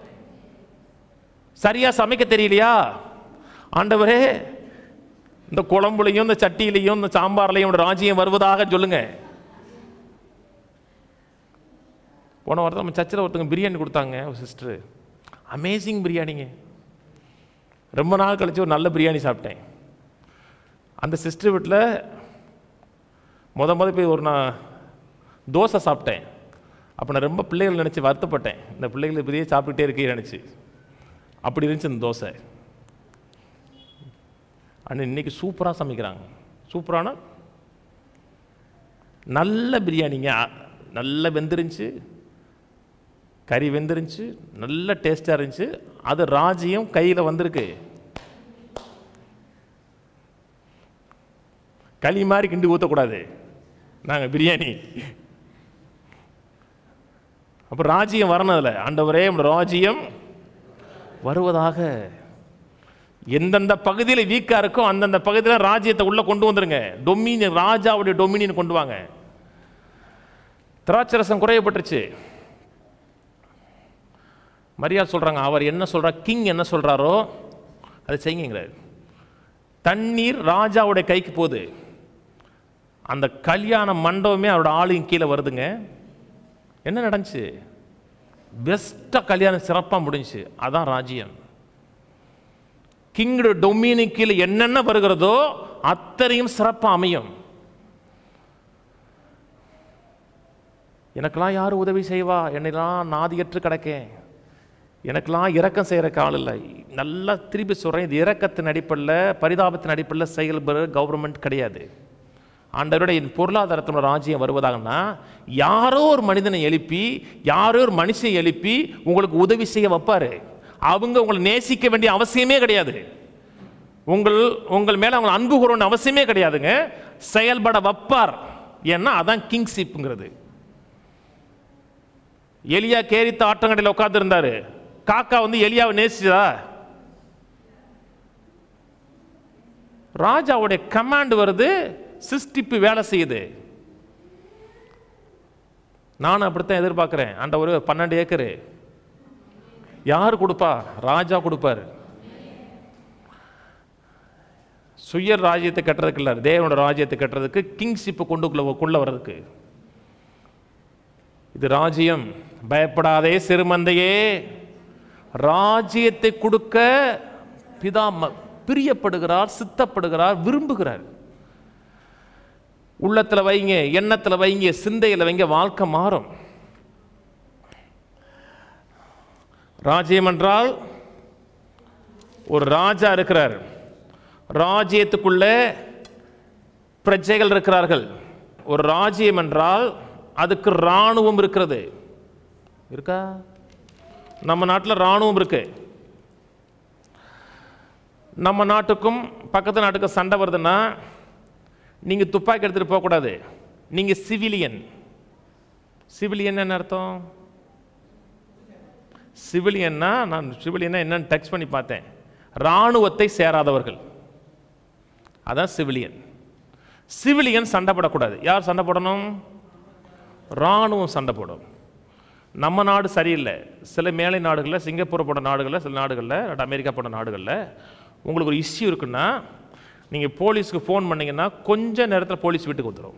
சரியா சமைக்க தெரியலையா ஆண்டவரே இந்த குழம்புலையும் இந்த சட்டியிலையும் இந்த சாம்பார்லையும் உன்னோட ராஜ்யம் வருவதாக சொல்லுங்க போன வாரத்தில் நம்ம சர்ச்சில் ஒருத்தங்க பிரியாணி கொடுத்தாங்க ஒரு சிஸ்டர் அமேசிங் பிரியாணிங்க ரொம்ப நாள் கழிச்சு ஒரு நல்ல பிரியாணி சாப்பிட்டேன் அந்த சிஸ்டர் வீட்டில் முத முத போய் ஒரு நான் தோசை சாப்பிட்டேன் அப்போ நான் ரொம்ப பிள்ளைகள் நினச்சி வருத்தப்பட்டேன் இந்த பிள்ளைகள் பெரிய சாப்பிட்டுட்டே இருக்கே நினச்சி அப்படி இருந்துச்சு இந்த தோசை ஆனால் இன்னைக்கு சூப்பராக சமைக்கிறாங்க சூப்பரான நல்ல பிரியாணிங்க அ- நல்லா வெந்துருந்துச்சு கறி வெந்துருந்துச்சு நல்ல டேஸ்ட்டாக இருந்துச்சு அது ராஜ்யம் கையில் வந்திருக்கு களி மாதிரி கிண்டி ஊற்றக்கூடாது நாங்கள் பிரியாணி அப்போ ராஜ்யம் வரணும் அதில் ஆண்டவரே உம்முடைய ராஜ்யம் வருவதாக எந்தெந்த பகுதியில் வீக்காக இருக்கோ அந்தந்த பகுதியில் ராஜ்யத்தை உள்ளே கொண்டு வந்துருங்க டொமினியன் ராஜாவுடைய டொமினியன் கொண்டு வாங்க திராட்சரசம் குறையப்பட்டுருச்சு மரியாதை சொல்கிறாங்க அவர் என்ன சொல்றா கிங் என்ன சொல்கிறாரோ அதை செய்யுங்கிறார் தண்ணீர் ராஜாவுடைய கைக்கு போகுது அந்த கல்யாண மண்டபமே அவரோட ஆளுங்க கீழே வருதுங்க என்ன நடந்துச்சு பெஸ்ட்டாக கல்யாணம் சிறப்பாக முடிஞ்சுச்சு அதான் ராஜ்யம் கிங்கோட டொமினிக் கீழே என்னென்ன வருகிறதோ அத்தனையும் சிறப்பாக அமையும் எனக்கெல்லாம் யார் உதவி செய்வா என்னெல்லாம் நாதியற்று கிடக்கேன் எனக்கெல்லாம் இரக்கம் செய்கிற கால் இல்லை நல்லா திருப்பி சொல்கிறேன் இது இரக்கத்தின் அடிப்படையில் பரிதாபத்தின் அடிப்படையில் செயல்படுற கவர்மெண்ட் கிடையாது ஆண்டவருடைய பொருளாதாரத்தினோட ராஜ்யம் வருவதாகனா யாரோ ஒரு மனிதனை எழுப்பி யாரோ ஒரு மனுஷனை எழுப்பி உங்களுக்கு உதவி செய்ய வைப்பாரு அவங்க உங்களை நேசிக்க வேண்டிய அவசியமே கிடையாது உங்கள் உங்கள் மேலே அவங்க அன்பு கூறணும் அவசியமே கிடையாதுங்க செயல்பட வைப்பார் ஏன்னா அதான் கிங்ஷிப்புங்கிறது எலியா கேரித்த ஆட்டங்கடையில் உட்காந்துருந்தாரு காக்கா வந்து எலியாவை நேசிச்சதா ராஜாவுடைய கமாண்ட் வருது சிஸ்டிப்பு வேலை செய்யுது நானும் அப்படித்தான் எதிர்பார்க்குறேன் அந்த ஒரு பன்னெண்டு ஏக்கரு யார் கொடுப்பா ராஜா கொடுப்பாரு சுய ராஜ்யத்தை கட்டுறதுக்கு இல்லை தேவனோட ராஜ்யத்தை கட்டுறதுக்கு கிங்ஷிப்பை கொண்டுக்குள்ள கொள்ள வர்றதுக்கு இது ராஜ்யம் பயப்படாதே சிறுமந்தையே ராஜ்யத்தை கொடுக்க பிதா ம- பிரியப்படுகிறார் சித்தப்படுகிறார் விரும்புகிறார் உள்ளத்துல வைங்க எண்ணத்துல வைங்க சிந்தையில வைங்க வாழ்க்கை மாறும் ராஜ்யம் என்றால் ஒரு ராஜா இருக்கிறார் ராஜ்யத்துக்குள்ள பிரஜைகள் இருக்கிறார்கள் ஒரு ராஜ்யம் என்றால் அதுக்கு இராணுவம் இருக்கிறது இருக்கா நம்ம நாட்டில் இராணுவம் இருக்கு நம்ம நாட்டுக்கும் பக்கத்து நாட்டுக்கும் சண்டை வருதுன்னா நீங்கள் துப்பாக்கி எடுத்துகிட்டு போகக்கூடாது நீங்கள் சிவிலியன் சிவிலியன் என்ன அர்த்தம் சிவிலியன்னா நான் சிவிலியன்னா என்னன்னு டெக்ஸ்ட் பண்ணி பார்த்தேன் இராணுவத்தை சேராதவர்கள் அதான் சிவிலியன் சிவிலியன் சண்டை போடக்கூடாது யார் சண்டை போடணும் இராணுவம் சண்டை போடும் நம்ம நாடு சரியில்லை சில மேலை நாடுகளில் சிங்கப்பூர் போன்ற நாடுகளில் சில நாடுகளில் இல்லாட்டி அமெரிக்கா போன்ற நாடுகளில் உங்களுக்கு ஒரு இஷ்யூ இருக்குன்னா நீங்கள் போலீஸ்க்கு ஃபோன் பண்ணீங்கன்னா கொஞ்ச நேரத்தில் போலீஸ் வீட்டுக்கு வந்துடும்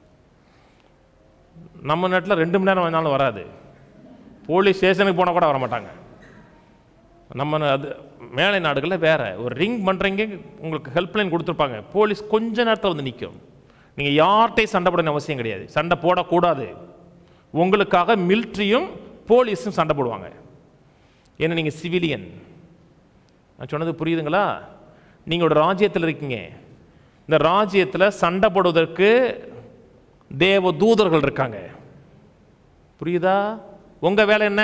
நம்ம நாட்டில் ரெண்டு மணி நேரம் வேணாலும் வராது போலீஸ் ஸ்டேஷனுக்கு போனால் கூட வர மாட்டாங்க நம்ம நா- அது மேலை நாடுகளில் வேற ஒரு ரிங் பண்ணுறீங்க உங்களுக்கு ஹெல்ப்லைன் கொடுத்துருப்பாங்க போலீஸ் கொஞ்ச நேரத்தில் வந்து நிற்கும் நீங்கள் யார்கிட்டையும் சண்டை போடணும் அவசியம் கிடையாது சண்டை போடக்கூடாது உங்களுக்காக மிலிட்ரியும் போலீஸும் சண்டை போடுவாங்க ஏன்னா நீங்கள் சிவிலியன் நான் சொன்னது புரியுதுங்களா நீங்கள் ஒரு ராஜ்யத்தில் இருக்கீங்க இந்த ராஜ்யத்தில் சண்டை போடுவதற்கு தேவ தூதர்கள் இருக்காங்க புரியுதா உங்க வேலை என்ன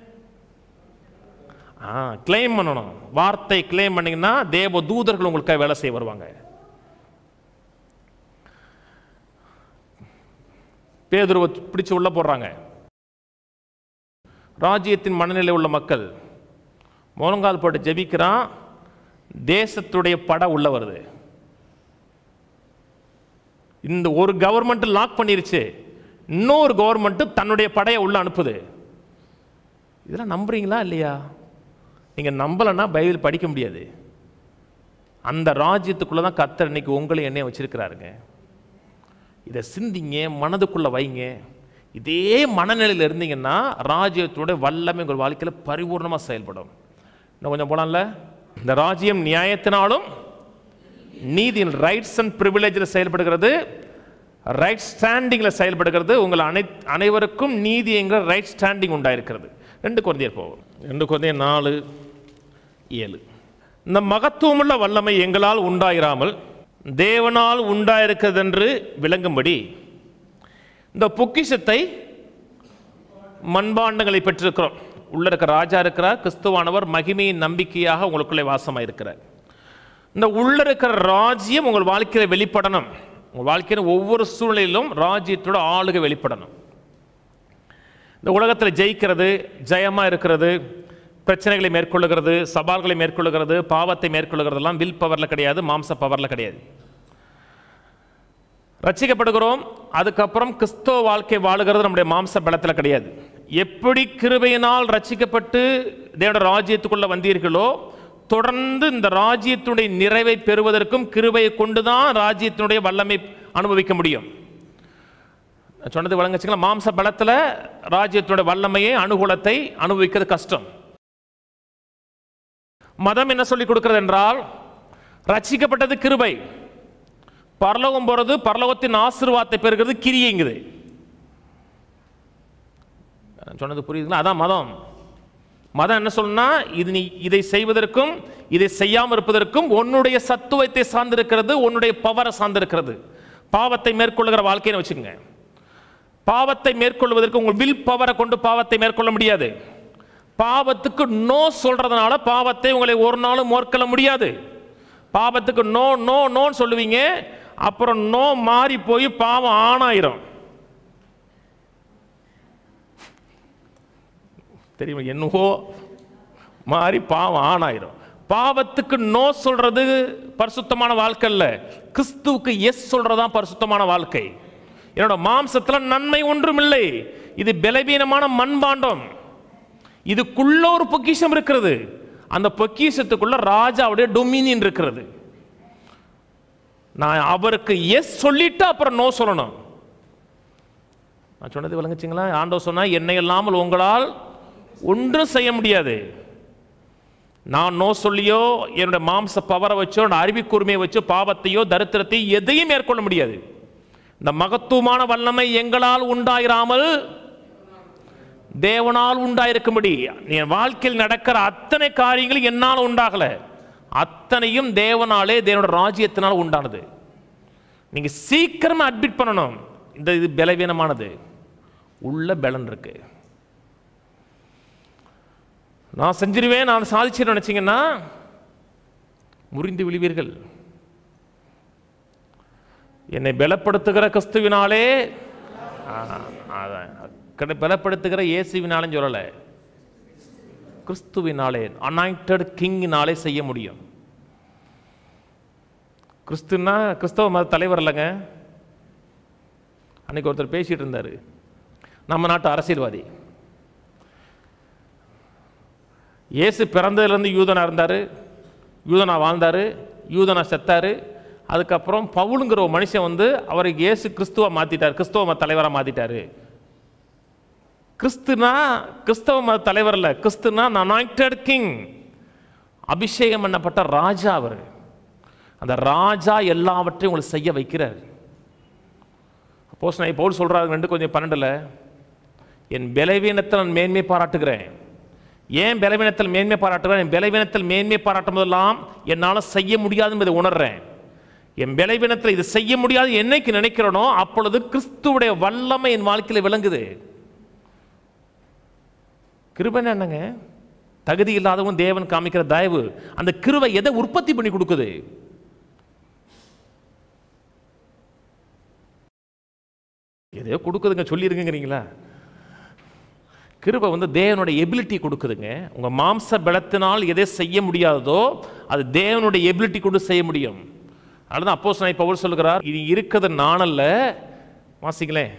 ஆ கிளைம் பண்ணணும் வார்த்தை கிளைம் பண்ணீங்கன்னா தேவ தூதர்கள் உங்களுக்காக வேலை செய்ய வருவாங்க பேதுருவை பிடிச்சு உள்ள போடுறாங்க ராஜ்யத்தின் மனநிலை உள்ள மக்கள் முழங்கால் போட்டு ஜெபிக்கிறான் தேசத்துடைய பட உள்ள வருது இந்த ஒரு கவர்மெண்ட் லாக் பண்ணிருச்சு இன்னொரு கவர்மெண்ட் தன்னுடைய படையை உள்ள அனுப்புது இதெல்லாம் நம்புறீங்களா இல்லையா நீங்க நம்பலைன்னா பைபிள் படிக்க முடியாது அந்த ராஜ்யத்துக்குள்ள தான் கத்தர் இன்னைக்கு உங்களை என்னைய வச்சிருக்கிறாருங்க இதை சிந்திங்க மனதுக்குள்ள வைங்க இதே மனநிலையில் இருந்தீங்கன்னா ராஜ்யத்தோட வல்லமை உங்கள் வாழ்க்கையில் பரிபூர்ணமாக செயல்படும் இன்னும் கொஞ்சம் போலாம்ல இந்த ராஜ்யம் நியாயத்தினாலும் நீதியின் ரைட்ஸ் அண்ட் ப்ரிவிலேஜில் செயல்படுகிறது ரைட் ஸ்டாண்டிங்கில் செயல்படுகிறது உங்கள் அனை அனைவருக்கும் நீதி என்கிற ரைட் ஸ்டாண்டிங் உண்டாயிருக்கிறது ரெண்டு குழந்தையர் போவோம் ரெண்டு குழந்தையர் நாலு ஏழு இந்த மகத்துவமுள்ள வல்லமை எங்களால் உண்டாயிராமல் தேவனால் உண்டாயிருக்கிறதென்று விளங்கும்படி இந்த பொக்கிஷத்தை மண்பாண்டங்களை பெற்றிருக்கிறோம் உள்ள இருக்க ராஜா இருக்கிறார் கிறிஸ்துவானவர் மகிமையின் நம்பிக்கையாக உங்களுக்குள்ளே வாசமாக இருக்கிறார் இந்த உள்ள இருக்கிற ராஜ்யம் உங்கள் வாழ்க்கையில் வெளிப்படணும் உங்கள் வாழ்க்கையில் ஒவ்வொரு சூழ்நிலையிலும் ராஜ்யத்தோட ஆளுகை வெளிப்படணும் இந்த உலகத்தில் ஜெயிக்கிறது ஜெயமாக இருக்கிறது பிரச்சனைகளை மேற்கொள்ளுகிறது சவால்களை மேற்கொள்ளுகிறது பாவத்தை மேற்கொள்ளுகிறதெல்லாம் வில் பவரில் கிடையாது மாம்ச பவரில் கிடையாது ரட்சிக்கப்படுகிறோம் அதுக்கப்புறம் கிறிஸ்தவ வாழ்க்கை வாழுகிறது நம்முடைய மாம்ச பலத்தில் கிடையாது எப்படி கிருபையினால் ரட்சிக்கப்பட்டு தேவட ராஜ்யத்துக்குள்ள வந்தீர்களோ தொடர்ந்து இந்த ராஜ்யத்தினுடைய நிறைவை பெறுவதற்கும் கிருபையை கொண்டுதான் ராஜ்யத்தினுடைய வல்லமை அனுபவிக்க முடியும் நான் சொன்னது வழங்கச்சுங்களா மாம்ச பலத்தில் ராஜ்யத்தினுடைய வல்லமையை அனுகூலத்தை அனுபவிக்கிறது கஷ்டம் மதம் என்ன சொல்லி கொடுக்கிறது என்றால் ரட்சிக்கப்பட்டது கிருபை பரலோகம் போறது பரலோகத்தின் ஆசீர்வாதத்தை பெறுகிறது கிரியைங்குது நான் சொன்னது புரியுதுங்களா அதான் மதம் மதம் என்ன சொல்லுனா இது நீ இதை செய்வதற்கும் இதை செய்யாமல் இருப்பதற்கும் உன்னுடைய சத்துவத்தை சார்ந்திருக்கிறது உன்னுடைய பவரை சார்ந்திருக்கிறது பாவத்தை மேற்கொள்ளுகிற வாழ்க்கையை வச்சுக்கோங்க பாவத்தை மேற்கொள்வதற்கு உங்கள் வில் பவரை கொண்டு பாவத்தை மேற்கொள்ள முடியாது பாவத்துக்கு நோ சொல்றதுனால பாவத்தை உங்களை ஒரு நாளும் மேற்கொள்ள முடியாது பாவத்துக்கு நோ நோ நோன்னு சொல்லுவீங்க அப்புறம் நோ மாறி போய் பாவம் ஆணாயிரும் தெரியுமா என்னவோ மாறி பாவம் ஆணாயிரும் பாவத்துக்கு நோ சொல்றது பரிசுத்தமான வாழ்க்கை இல்ல கிறிஸ்துவுக்கு எஸ் சொல்றதுதான் பரிசுத்தமான வாழ்க்கை என்னோட மாம்சத்துல நன்மை ஒன்றும் இல்லை இது பலவீனமான மண்பாண்டம் இதுக்குள்ள ஒரு பொக்கிஷம் இருக்கிறது அந்த பொக்கிஷத்துக்குள்ள ராஜாவுடைய டொமினியன் இருக்கிறது நான் அவருக்கு எஸ் சொல்லிட்டு அப்புறம் நோ சொல்லணும் நான் சொன்னது விளங்குச்சிங்களா ஆண்டவர் சொன்னா என்னை இல்லாமல் உங்களால் ஒன்றும் செய்ய முடியாது நான் நோ சொல்லியோ என்னோட மாம்ச பவரை வச்சோ என்னோட அறிவி கூர்மையை வச்சோ பாவத்தையோ தரித்திரத்தையோ எதையும் மேற்கொள்ள முடியாது இந்த மகத்துவமான வல்லமை எங்களால் உண்டாயிராமல் தேவனால் உண்டாயிருக்கும்படி என் வாழ்க்கையில் நடக்கிற அத்தனை காரியங்களும் என்னால் உண்டாகல அத்தனையும் தேவனாலே தேவனோட ராஜ்யத்தினால் உண்டானது நீங்க சீக்கிரமா அட்மிட் பண்ணணும் இந்த இது பலவீனமானது உள்ள பலன் இருக்கு நான் செஞ்சிருவேன் நான் சாதிச்சிருவேன் நினைச்சீங்கன்னா முறிந்து விழுவீர்கள் என்னை பலப்படுத்துகிற கிறிஸ்துவினாலே ஆ, அதான். கட- பலப்படுத்துகிற இயேசுவினாலும் சொல்லலை கிறிஸ்துவினாலே அனாயிண்டட் கிங்கினாலே செய்ய முடியும் கிறிஸ்துன்னா கிறிஸ்தவ மத தலைவர் இல்லைங்க அன்னைக்கு ஒருத்தர் பேசிட்டு இருந்தாரு நம்ம நாட்டு அரசியல்வாதி இயேசு பிறந்ததுலேருந்து யூதனா இருந்தார் யூதனா வாழ்ந்தார் யூதனா செத்தார் அதுக்கப்புறம் பவுலுங்கிற ஒரு மனுஷன் வந்து அவருக்கு இயேசு கிறிஸ்துவ மாற்றிட்டார் கிறிஸ்தவ மத தலைவராக மாற்றிட்டாரு கிறிஸ்துனா கிறிஸ்தவ மத தலைவர் இல்லை கிறிஸ்துனா அனாயிண்டட் கிங் அபிஷேகம் பண்ணப்பட்ட ராஜா அவர் அந்த ராஜா எல்லாவற்றையும் உங்களுக்கு செய்ய வைக்கிறார் அப்போஸ் நான் பவுல் சொல்றாரு ரெண்டு கொஞ்சம் பன்னெண்டுல என் பலவீனத்தில் நான் மேன்மை பாராட்டுகிறேன் ஏன் பலவீனத்தில் மேன்மை பாராட்டுகிறேன் என் பலவீனத்தில் மேன்மை பாராட்டும் போதெல்லாம் என்னால் செய்ய முடியாது என்பதை உணர்றேன் என் பலவீனத்தில் இது செய்ய முடியாது என்னைக்கு நினைக்கிறேனோ அப்பொழுது கிறிஸ்துவுடைய வல்லமை என் வாழ்க்கையில் விளங்குது கிருபைன்னா என்னங்க தகுதி இல்லாதவன் தேவன் காமிக்கிற தயவு அந்த கிருவை எதை உற்பத்தி பண்ணி கொடுக்குது எதையோ கொடுக்குதுங்க சொல்லிருங்கிறீங்களா கிருபை வந்து தேவனுடைய எபிலிட்டி கொடுக்குதுங்க உங்க மாம்ச பலத்தினால் எதை செய்ய முடியாததோ அது தேவனுடைய எபிலிட்டி கொண்டு செய்ய முடியும் அதுதான் அப்போஸ் நான் பவுல் சொல்லுகிறார் இது இருக்கிறது நானல்ல வாசிங்களேன்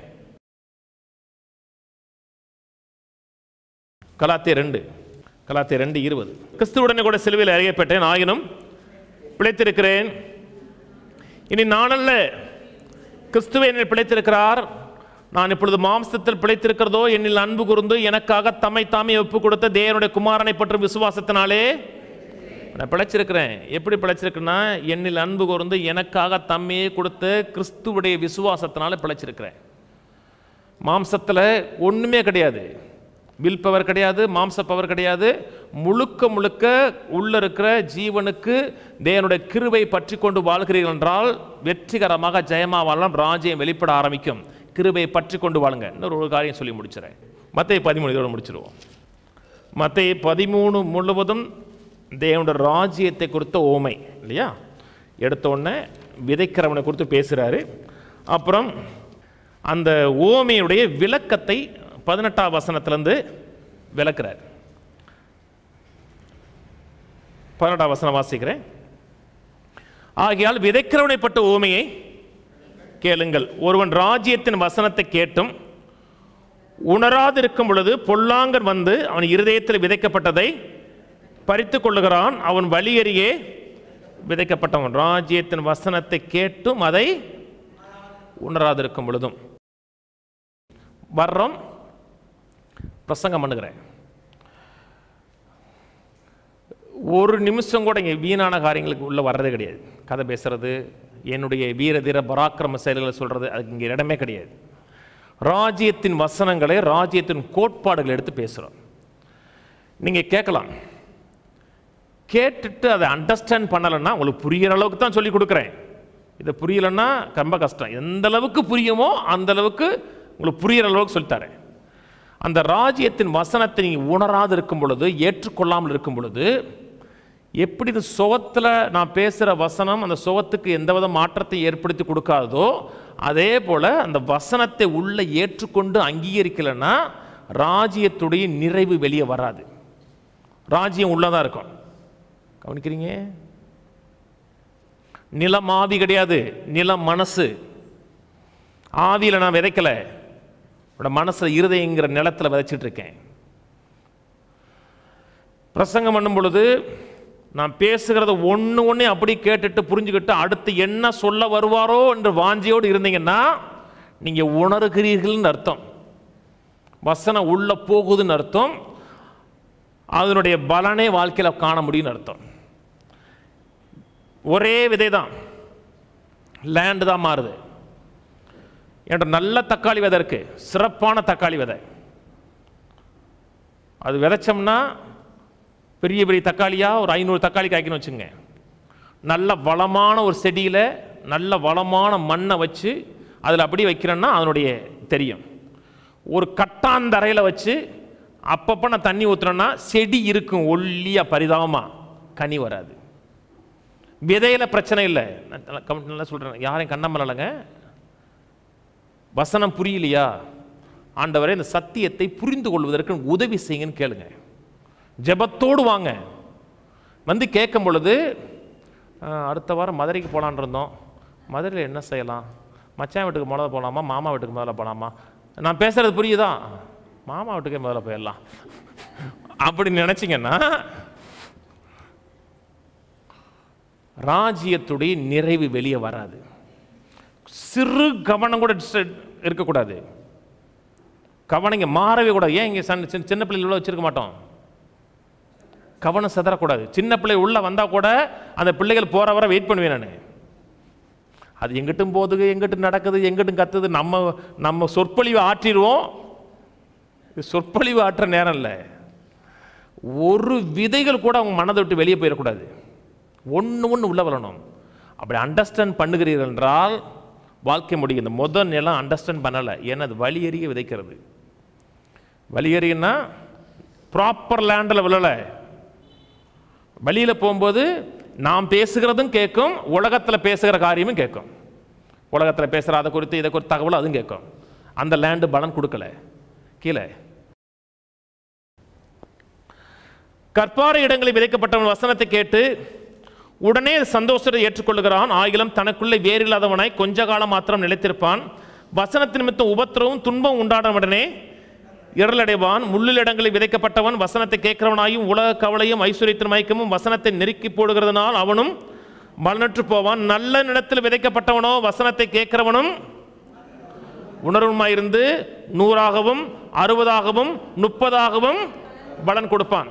கலாத்திய ரெண்டு கலாத்திய ரெண்டு இருபது கிறிஸ்துவுடனே கூட சிலுவையில் அறியப்பட்டேன் ஆயினும் பிழைத்திருக்கிறேன் இனி நானல்ல கிறிஸ்துவை என்னில் பிழைத்திருக்கிறார் நான் இப்பொழுது மாம்சத்தில் பிழைத்திருக்கிறதோ என்னில் அன்பு கூர்ந்து எனக்காக தம்மை தாமே ஒப்பு கொடுத்த தேவனுடைய குமாரனை பற்றும் விசுவாசத்தினாலே நான் பிழைச்சிருக்கிறேன் எப்படி பிழைச்சிருக்கேன்னா என்னில் அன்பு கூர்ந்து எனக்காக தம்மையே கொடுத்த கிறிஸ்துவுடைய விசுவாசத்தினால பிழைச்சிருக்கிறேன் மாம்சத்தில் ஒன்றுமே கிடையாது வில் பவர் கிடையாது மாம்ச பவர் கிடையாது முழுக்க முழுக்க உள்ள இருக்கிற ஜீவனுக்கு தேவனுடைய கிருவை பற்றி கொண்டு வாழ்கிறீர்கள் என்றால் வெற்றிகரமாக ஜெயமா வாழலாம் ராஜ்யம் வெளிப்பட ஆரம்பிக்கும் கிருபையை பற்றி கொண்டு வாழுங்க இன்னொரு ஒரு காரியம் சொல்லி முடிச்சிடறேன் மத்திய பதிமூணு இதோட முடிச்சிருவோம் மத்திய பதிமூணு முழுவதும் தேவனுடைய ராஜ்யத்தை குறித்த ஓமை இல்லையா எடுத்த உடனே விதைக்கிறவனை குறித்து பேசுகிறாரு அப்புறம் அந்த ஓமையுடைய விளக்கத்தை பதினெட்டாம் வசனத்திலேருந்து விளக்குறார் பதினெட்டாம் வசனம் வாசிக்கிறேன் ஆகையால் விதைக்கிறவனை பட்ட ஓமையை கேளுங்கள் ஒருவன் ராஜ்யத்தின் வசனத்தை கேட்டும் உணராதிருக்கும் பொழுது பொல்லாங்கன் வந்து அவன் இருதயத்தில் விதைக்கப்பட்டதை பறித்து கொள்ளுகிறான் அவன் வழியறியே விதைக்கப்பட்டவன் ராஜ்யத்தின் வசனத்தை கேட்டும் அதை உணராதிருக்கும் பொழுதும் வர்றோம் பிரசங்கம் பண்ணுகிறேன் ஒரு நிமிஷம் கூட இங்கே வீணான காரியங்களுக்கு உள்ளே வர்றதே கிடையாது கதை பேசுறது என்னுடைய வீர தீர பராக்கிரம செயல்களை சொல்கிறது அதுக்கு இங்கே இடமே கிடையாது ராஜ்யத்தின் வசனங்களை ராஜ்யத்தின் கோட்பாடுகளை எடுத்து பேசுகிறோம் நீங்கள் கேட்கலாம் கேட்டுட்டு அதை அண்டர்ஸ்டாண்ட் பண்ணலைன்னா உங்களுக்கு புரிகிற அளவுக்கு தான் சொல்லி கொடுக்குறேன் இதை புரியலைன்னா ரொம்ப கஷ்டம் எந்த அளவுக்கு புரியுமோ அந்த அளவுக்கு உங்களுக்கு புரிகிற அளவுக்கு சொல்லித்தரேன் அந்த ராஜ்யத்தின் வசனத்தை நீங்கள் உணராது இருக்கும் பொழுது ஏற்றுக்கொள்ளாமல் இருக்கும் பொழுது எப்படி இந்த சுகத்தில் நான் பேசுகிற வசனம் அந்த சுகத்துக்கு எந்தவித மாற்றத்தை ஏற்படுத்தி கொடுக்காதோ அதே போல் அந்த வசனத்தை உள்ள ஏற்றுக்கொண்டு அங்கீகரிக்கலைன்னா ராஜ்யத்துடைய நிறைவு வெளியே வராது ராஜ்யம் உள்ளதாக இருக்கும் கவனிக்கிறீங்க நிலம் ஆவி கிடையாது நிலம் மனசு ஆவியில் நான் விதைக்கல என்னோட மனசில் இருதயங்கிற நிலத்தில் விதைச்சிட்டு இருக்கேன் பிரசங்கம் பண்ணும் பொழுது நான் பேசுகிறத ஒன்று ஒன்றே அப்படி கேட்டுட்டு புரிஞ்சுக்கிட்டு அடுத்து என்ன சொல்ல வருவாரோ என்று வாஞ்சியோடு இருந்தீங்கன்னா நீங்கள் உணர்கிறீர்கள்னு அர்த்தம் வசனம் உள்ள போகுதுன்னு அர்த்தம் அதனுடைய பலனே வாழ்க்கையில் காண முடியும்னு அர்த்தம் ஒரே விதை தான் லேண்டு தான் மாறுது என்கிட்ட நல்ல தக்காளி விதை இருக்கு சிறப்பான தக்காளி விதை அது விதைச்சோம்னா பெரிய பெரிய தக்காளியாக ஒரு ஐநூறு தக்காளி காய்க்கணும் வச்சுங்க நல்ல வளமான ஒரு செடியில் நல்ல வளமான மண்ணை வச்சு அதில் அப்படி வைக்கிறேன்னா அதனுடைய தெரியும் ஒரு கட்டாந்தரையில் வச்சு அப்பப்போ நான் தண்ணி ஊற்றுறேன்னா செடி இருக்கும் ஒல்லியாக பரிதாபமாக கனி வராது விதையில் பிரச்சனை இல்லை நான் நல்லா கவனி- நல்லா சொல்கிறேன் யாரையும் கண்ணம்மலங்க வசனம் புரியலையா ஆண்டவரே இந்த சத்தியத்தை புரிந்து கொள்வதற்கு உதவி செய்யுங்கன்னு கேளுங்க ஜெபத்தோடு வாங்க வந்து கேட்கும் பொழுது "ஆ, அடுத்த வாரம் மதுரைக்கு போகலான் இருந்தோம் மதுரையில் என்ன செய்யலாம் மச்சான் வீட்டுக்கு முதல்ல போகலாமா மாமா வீட்டுக்கு முதல்ல போகலாமா நான் பேசுறது புரியுதா மாமா வீட்டுக்கே முதல்ல போயிடலாம் அப்படி நினச்சிங்கன்னா ராஜ்யத்துடைய நிறைவு வெளியே வராது சிறு கவனம் கூட disturb இருக்கக்கூடாது கவனம் இங்கே மாறவே கூடாது ஏன் இங்கே சன் சின்ன சின்ன பிள்ளைகள் உள்ள வச்சிருக்க மாட்டோம் கவனம் சிதறக்கூடாது சின்ன பிள்ளை உள்ள வந்தால் கூட அந்த பிள்ளைகள் போகிற வர வெயிட் பண்ணுவேன் நான் அது எங்கிட்டும் போகுது எங்கிட்டும் நடக்குது எங்கிட்டும் கத்துது நம்ம நம்ம சொற்பொழிவு ஆற்றிடுவோம் இது சொற்பொழிவு ஆற்ற நேரம் இல்லை ஒரு விதைகள் கூட அவங்க மனதை விட்டு வெளியே போயிடக்கூடாது ஒன்று ஒன்று உள்ள வரணும் அப்படி அண்டர்ஸ்டாண்ட் பண்ணுகிறீர்கள் என்றால் வாழ்க்கை முடியும் இந்த முதல் நிலம் அண்டர்ஸ்டாண்ட் பண்ணலை ஏன்னா அது வழியறிய விதைக்கிறது வழியறியன்னா ப்ராப்பர் லேண்டில் விழலை வழியில் போகும்போது நாம் பேசுகிறதும் கேட்கும் உலகத்தில் பேசுகிற காரியமும் கேட்கும் உலகத்தில் பேசுகிற அதை குறித்து இதை குறித்து தகவல் அதுவும் கேட்கும் அந்த லேண்டு பலன் கொடுக்கல கீழே கற்பாறை இடங்களில் விதைக்கப்பட்டவன் வசனத்தை கேட்டு உடனே சந்தோஷத்தை ஏற்றுக்கொள்கிறான் ஆகிலும் தனக்குள்ளே வேறில்லாதவனாய் கொஞ்ச காலம் மாத்திரம் நிலைத்திருப்பான் வசனத்தின் நிமித்தம் உபத்திரவும் துன்பம் உண்டான உடனே இடரலடைவான் முள்ளில் இடங்களில் விதைக்கப்பட்டவன் வசனத்தை கேட்கிறவனாயும் உலக கவலையும் ஐஸ்வர்யத்தின் மயக்கமும் வசனத்தை நெருக்கி போடுகிறதுனால் அவனும் பலனற்று போவான் நல்ல நிலத்தில் விதைக்கப்பட்டவனோ வசனத்தை கேட்கிறவனும் உணர்வுமாயிருந்து நூறாகவும் அறுபதாகவும் முப்பதாகவும் பலன் கொடுப்பான்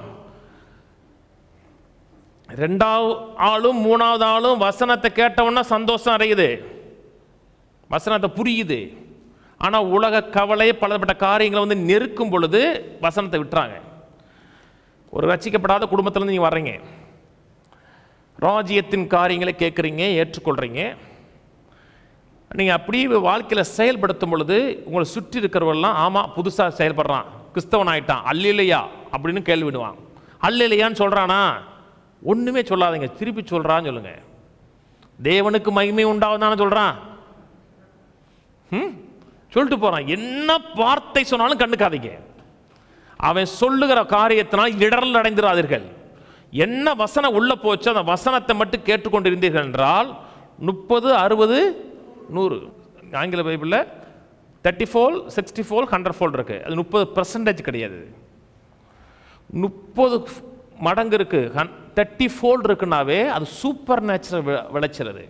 ரெண்டாவது ஆளும் மூணாவது ஆளும் வசனத்தை கேட்டவொன்னா சந்தோஷம் அடையுது வசனத்தை புரியுது ஆனால் உலக கவலை பலப்பட்ட காரியங்களை வந்து நெருக்கும் பொழுது வசனத்தை விட்டுறாங்க ஒரு ரட்சிக்கப்படாத குடும்பத்திலேருந்து நீங்கள் வர்றீங்க ராஜ்யத்தின் காரியங்களை கேட்குறீங்க ஏற்றுக்கொள்கிறீங்க நீங்கள் அப்படியே வாழ்க்கையில் செயல்படுத்தும் பொழுது உங்களை சுற்றி இருக்கிறவரெல்லாம் ஆமாம் புதுசாக செயல்படுறான் கிறிஸ்தவன் ஆயிட்டான் அல்லையா அப்படின்னு கேள்வி விடுவான் அல்லையான்னு சொல்கிறானா ஒன்றுமே சொல்லாதீங்க திருப்பி சொல்கிறான்னு சொல்லுங்க தேவனுக்கு மகிமை உண்டாவதானே சொல்கிறான் ம் சொல்லிட்டு போகிறான் என்ன வார்த்தை சொன்னாலும் கண்டுக்காதீங்க அவன் சொல்லுகிற காரியத்தினால் இடரல் அடைந்திராதீர்கள் என்ன வசனம் உள்ள போச்சோ அந்த வசனத்தை மட்டும் கேட்டுக்கொண்டிருந்தீர்கள் என்றால் முப்பது அறுபது நூறு ஆங்கில பைபிளில் thirty fold sixty fold hundred fold இருக்கு அது முப்பது பர்சன்டேஜ் கிடையாது முப்பது மடங்கு இருக்கு தேர்ட்டி ஃபோல் இருக்குனாவே அது சூப்பர் நேச்சுரல் விளைச்சல் அது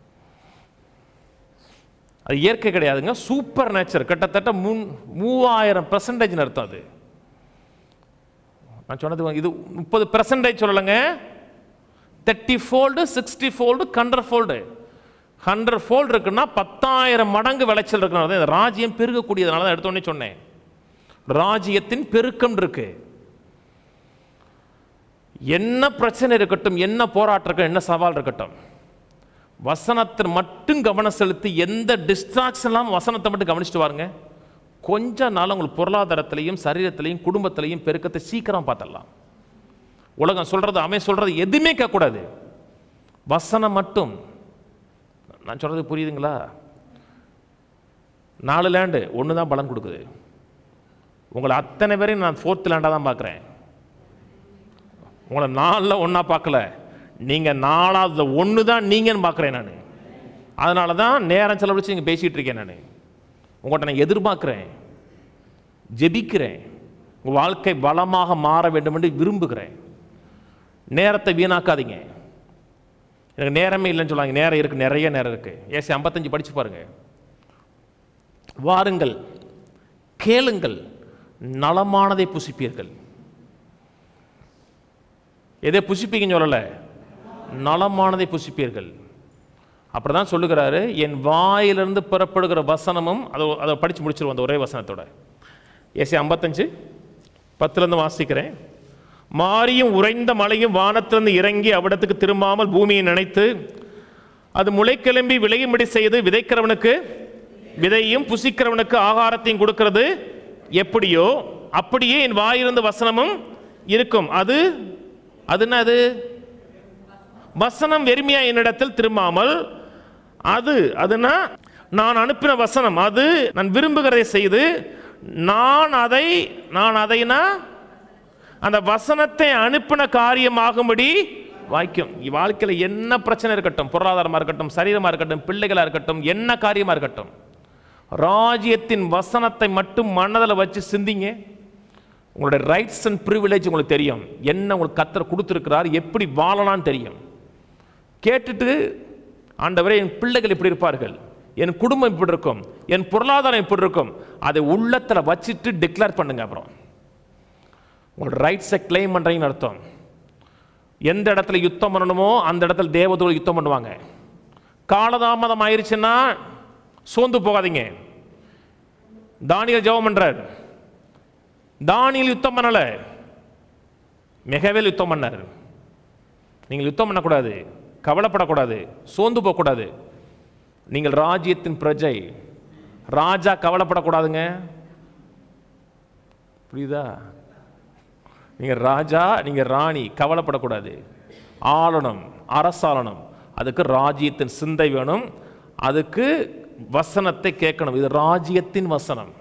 அது இயற்கை கிடையாதுங்க சூப்பர் நேச்சர் கிட்டத்தட்ட மூணு மூவாயிரம் பர்சன்டேஜ் அர்த்தம் அது நான் சொன்னது இது முப்பது பெர்சன்டேஜ் சொல்லலைங்க thirty fold sixty fold hundred fold hundred fold இருக்குன்னா பத்தாயிரம் மடங்கு விளைச்சல் இருக்குன்னு அர்த்தம். இந்த ராஜ்யம் பெருகக்கூடியதுனால தான் எடுத்தோடனே சொன்னேன் ராஜ்யத்தின் பெருக்கம் இருக்கு என்ன பிரச்சனை இருக்கட்டும் என்ன போராட்டம் இருக்கட்டும் என்ன சவால் இருக்கட்டும் வசனத்தில் மட்டும் கவனம் செலுத்தி எந்த டிஸ்ட்ராக்ஷன் இல்லாமல் வசனத்தை மட்டும் கவனிச்சுட்டு வாருங்க கொஞ்ச நாள் உங்களுக்கு பொருளாதாரத்திலையும் சரீரத்திலையும் குடும்பத்திலையும் பெருக்கத்தை சீக்கிரம் பார்த்துடலாம் உலகம் சொல்றது அவன் சொல்றது எதுவுமே கேட்கக்கூடாது வசனம் மட்டும் நான் சொல்றது புரியுதுங்களா நாலு லேண்டு ஒன்று தான் பலன் கொடுக்குது உங்களை அத்தனை பேரையும் நான் ஃபோர்த் லேண்டாக தான் பார்க்குறேன் உங்களை நாலில் ஒன்றா பார்க்கல நீங்கள் நாலாவது ஒன்று தான் நீங்கன்னு பார்க்குறேன் நான் அதனால தான் நேரம் செலவழிச்சு இங்கே பேசிகிட்டு இருக்கேன் நான் உங்கள்கிட்ட நான் எதிர்பார்க்குறேன் ஜெபிக்கிறேன் உங்கள் வாழ்க்கை வளமாக மாற வேண்டும் என்று விரும்புகிறேன் நேரத்தை வீணாக்காதீங்க எனக்கு நேரமே இல்லைன்னு சொல்லுவாங்க நேரம் இருக்குது நிறைய நேரம் இருக்குது ஏசி ஐம்பத்தஞ்சு படிச்சு பாருங்க வாருங்கள் கேளுங்கள் நலமானதை புசிப்பீர்கள் எதை புசிப்பீங்கன்னு சொல்லலை நலமானதை புசிப்பீர்கள் அப்புறம் தான் சொல்லுகிறாரு என் வாயிலிருந்து புறப்படுகிற வசனமும் அதை அதை படித்து முடிச்சிருவோம் அந்த ஒரே வசனத்தோட ஏசி ஐம்பத்தஞ்சு பத்துலேருந்து வாசிக்கிறேன் மாரியும் உறைந்த மலையும் வானத்திலிருந்து இறங்கி அவ்விடத்துக்கு திரும்பாமல் பூமியை நினைத்து அது முளைக்கிளம்பி விளையும்படி செய்து விதைக்கிறவனுக்கு விதையும் புசிக்கிறவனுக்கு ஆகாரத்தையும் கொடுக்கிறது எப்படியோ அப்படியே என் வாயிலிருந்து வசனமும் இருக்கும் அது அது என்ன அது வசனம் வெறுமையா என்னிடத்தில் திரும்பாமல் அது அதுனா நான் அனுப்பின வசனம் அது நான் விரும்புகிறதை செய்து நான் அதை நான் அதைனா அந்த வசனத்தை அனுப்பின காரியமாகும்படி வாய்க்கும் வாழ்க்கையில் என்ன பிரச்சனை இருக்கட்டும் பொருளாதாரமாக இருக்கட்டும் சரீரமாக இருக்கட்டும் பிள்ளைகளாக இருக்கட்டும் என்ன காரியமாக இருக்கட்டும் ராஜ்யத்தின் வசனத்தை மட்டும் மனதில் வச்சு சிந்திங்க உங்களுடைய ரைட்ஸ் அண்ட் ப்ரிவிலேஜ் உங்களுக்கு தெரியும் என்ன உங்களுக்கு கத்தர் கொடுத்துருக்கிறார் எப்படி வாழலாம்னு தெரியும் கேட்டுட்டு ஆண்டவரே என் பிள்ளைகள் இப்படி இருப்பார்கள் என் குடும்பம் இப்படி இருக்கும் என் பொருளாதாரம் இப்படி இருக்கும் அதை உள்ளத்தில் வச்சுட்டு டிக்ளேர் பண்ணுங்க அப்புறம் உங்களோட ரைட்ஸை கிளைம் பண்ணுறீங்கன்னு அர்த்தம் எந்த இடத்துல யுத்தம் பண்ணணுமோ அந்த இடத்துல தேவதூர் யுத்தம் பண்ணுவாங்க காலதாமதம் ஆயிருச்சுன்னா சோர்ந்து போகாதீங்க தானியல் ஜெபம் பண்றார் தானியல் யுத்தம் பண்ணல மிகவேல் யுத்தம் பண்ணார் நீங்கள் யுத்தம் பண்ணக்கூடாது கவலைப்படக்கூடாது சோர்ந்து போகக்கூடாது நீங்கள் ராஜ்யத்தின் பிரஜை ராஜா கவலைப்படக்கூடாதுங்க புரியுதா நீங்கள் ராஜா நீங்கள் ராணி கவலைப்படக்கூடாது ஆளணும் அரசாளணும் அதுக்கு ராஜ்யத்தின் சிந்தை வேணும் அதுக்கு வசனத்தை கேட்கணும் இது ராஜ்யத்தின் வசனம்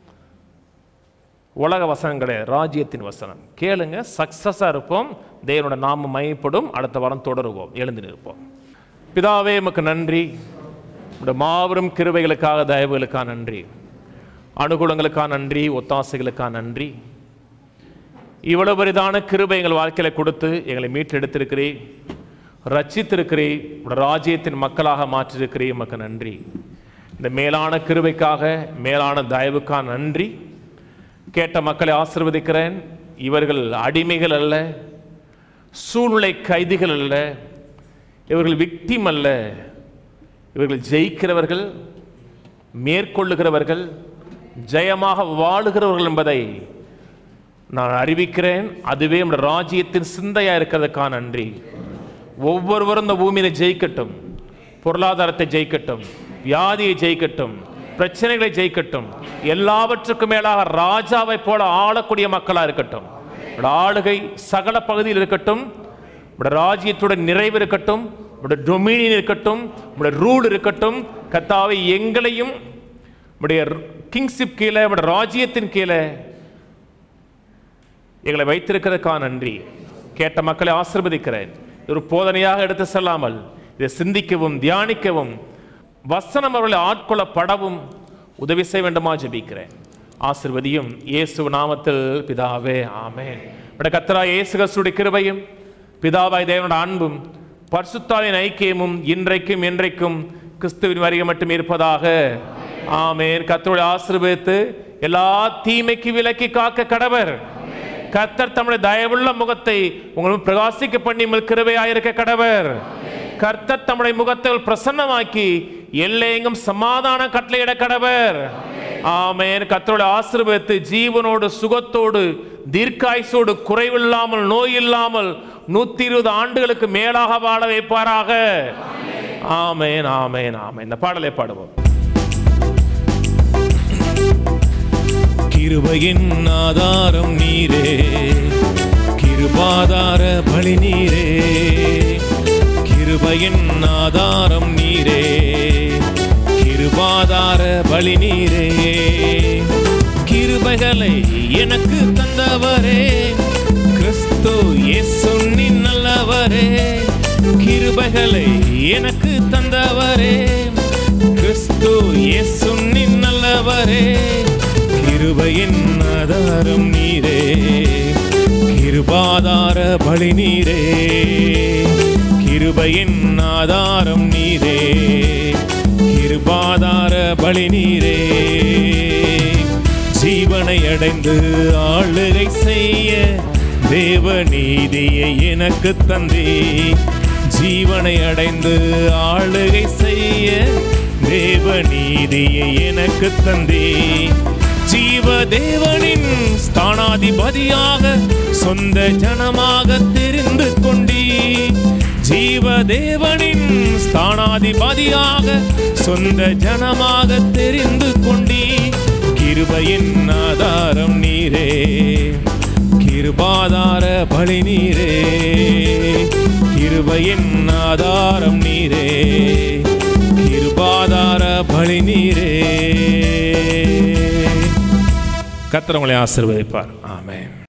உலக வசனம் கிடையாது ராஜ்யத்தின் வசனம் கேளுங்க சக்சஸாக இருப்போம் தேவனோட நாம மையப்படும் அடுத்த வாரம் தொடருவோம் எழுந்து நிற்போம் பிதாவே எமக்கு நன்றி உடைய மாபெரும் கிருபைகளுக்காக தயவுகளுக்காக நன்றி அனுகூலங்களுக்காக நன்றி ஒத்தாசைகளுக்காக நன்றி இவ்வளவு பெரிதான கிருபை எங்கள் வாழ்க்கையில கொடுத்து எங்களை மீட்டெடுத்திருக்கிறீ ரட்சித்திருக்கிறீ உடைய ராஜ்யத்தின் மக்களாக மாற்றிருக்கிறீ எமக்கு நன்றி இந்த மேலான கிருபைக்காக மேலான தயவுக்காக நன்றி கேட்ட மக்களை ஆசிர்வதிக்கிறேன் இவர்கள் அடிமைகள் அல்ல சூழ்நிலை கைதிகள் அல்ல இவர்கள் விக்டிம் அல்ல இவர்கள் ஜெயிக்கிறவர்கள் மேற்கொள்ளுகிறவர்கள் ஜெயமாக வாழுகிறவர்கள் என்பதை நான் அறிவிக்கிறேன் அதுவே நம்முடைய ராஜ்யத்தின் சிந்தையா இருக்கிறதுக்காக நன்றி ஒவ்வொருவரும் இந்த பூமியில ஜெயிக்கட்டும் பொருளாதாரத்தை ஜெயிக்கட்டும் வியாதியை ஜெயிக்கட்டும் பிரச்சனைகளை ஜெயிக்கட்டும் எல்லாவற்றுக்கும் மேலாக ராஜாவை போல ஆளக்கூடிய மக்களா இருக்கட்டும் உம்முடைய ஆளுகை சகல பகுதியில் இருக்கட்டும் உம்முடைய ராஜ்யத்துடைய நிறைவு இருக்கட்டும் உம்முடைய டொமினியன் இருக்கட்டும் உம்முடைய ரூல் இருக்கட்டும் கத்தாவை எங்களையும் உம்முடைய கிங்ஷிப் கீழே உம்முடைய ராஜ்யத்தின் கீழே எங்களை வைத்திருக்கிறதுக்காக நன்றி கேட்ட மக்களை ஆசிர்வதிக்கிறேன் இது ஒரு போதனையாக எடுத்து செல்லாமல் இதை சிந்திக்கவும் தியானிக்கவும் வசனம் அவர்களை ஆட்கொள்ளப்படவும் உதவி செய்ய வேண்டுமா ஜெபிக்கிறேன் ஆசிர்வதியும் இயேசு நாமத்தில் பிதாவே ஆமென் நம்முடைய கத்தரா இயேசு கிறிஸ்துடைய கிருபையும் பிதாவாய் தேவனோட அன்பும் பரிசுத்தாவின் ஐக்கியமும் இன்றைக்கும் என்றைக்கும் கிறிஸ்துவின் வருகை மட்டும் இருப்பதாக ஆமென் கத்தருடைய ஆசீர்வதித்து எல்லா தீமைக்கு விலக்கி காக்க கடவர் கர்த்தர் தம்முடைய தயவுள்ள முகத்தை உங்களுக்கு பிரகாசிக்க பண்ணி உங்கள் கிருபையாயிருக்க கடவர் கர்த்தர் தம்முடைய முகத்தை பிரசன்னமாக்கி எல்லையெங்கும் சமாதான கட்டளையிட கடவர் ஆமென் கர்த்தரோட ஆசீர்வதித்து ஜீவனோடு சுகத்தோடு தீர்க்காயுசோடு குறைவில்லாமல் நோய் இல்லாமல் நூத்தி இருபது ஆண்டுகளுக்கு மேலாக வாழ வைப்பாராக ஆமென் ஆமென் ஆமென் இந்த பாடலை பாடுவோம் கிருபையின் ஆதாரம் நீரே கிருபாதார பலி நீரே கிருபையின் ஆதாரம் நீரே கிருபாதார பலி நீரே கிருபைகளை எனக்கு தந்தவரே கிறிஸ்து இயேசுனி நல்லவரே கிருபைகளை எனக்கு தந்தவரே கிறிஸ்து இயேசுனி நல்லவரே கிருபையின் ஆதாரம் நீரே கிருபாதார பலி நீரே கிருபையின் ஆதாரம் நீரே கிருபாதார பலி நீரே ஜீவனை அடைந்து ஆளுகை செய்ய தேவ நீதியை எனக்கு தந்தே ஜீவனை அடைந்து ஆளுகை செய்ய தேவ நீதியை எனக்கு தந்தே ஜீவ தேவனின் ஸ்தானாதிபதியாக சொந்த ஜனமாக தெரிந்து கொண்டீ ஜீவ தேவனின் ஸ்தானாதிபதியாக சொந்த ஜனமாக தெரிந்து கொண்டீ கிருபையின் ஆதாரம் நீரே கிருபாதார பலி நீரே கிருபையின் ஆதாரம் நீரே கிருபாதார பலி நீரே கர்த்தர் உங்களை ஆசீர்வதிப்பார் ஆமென்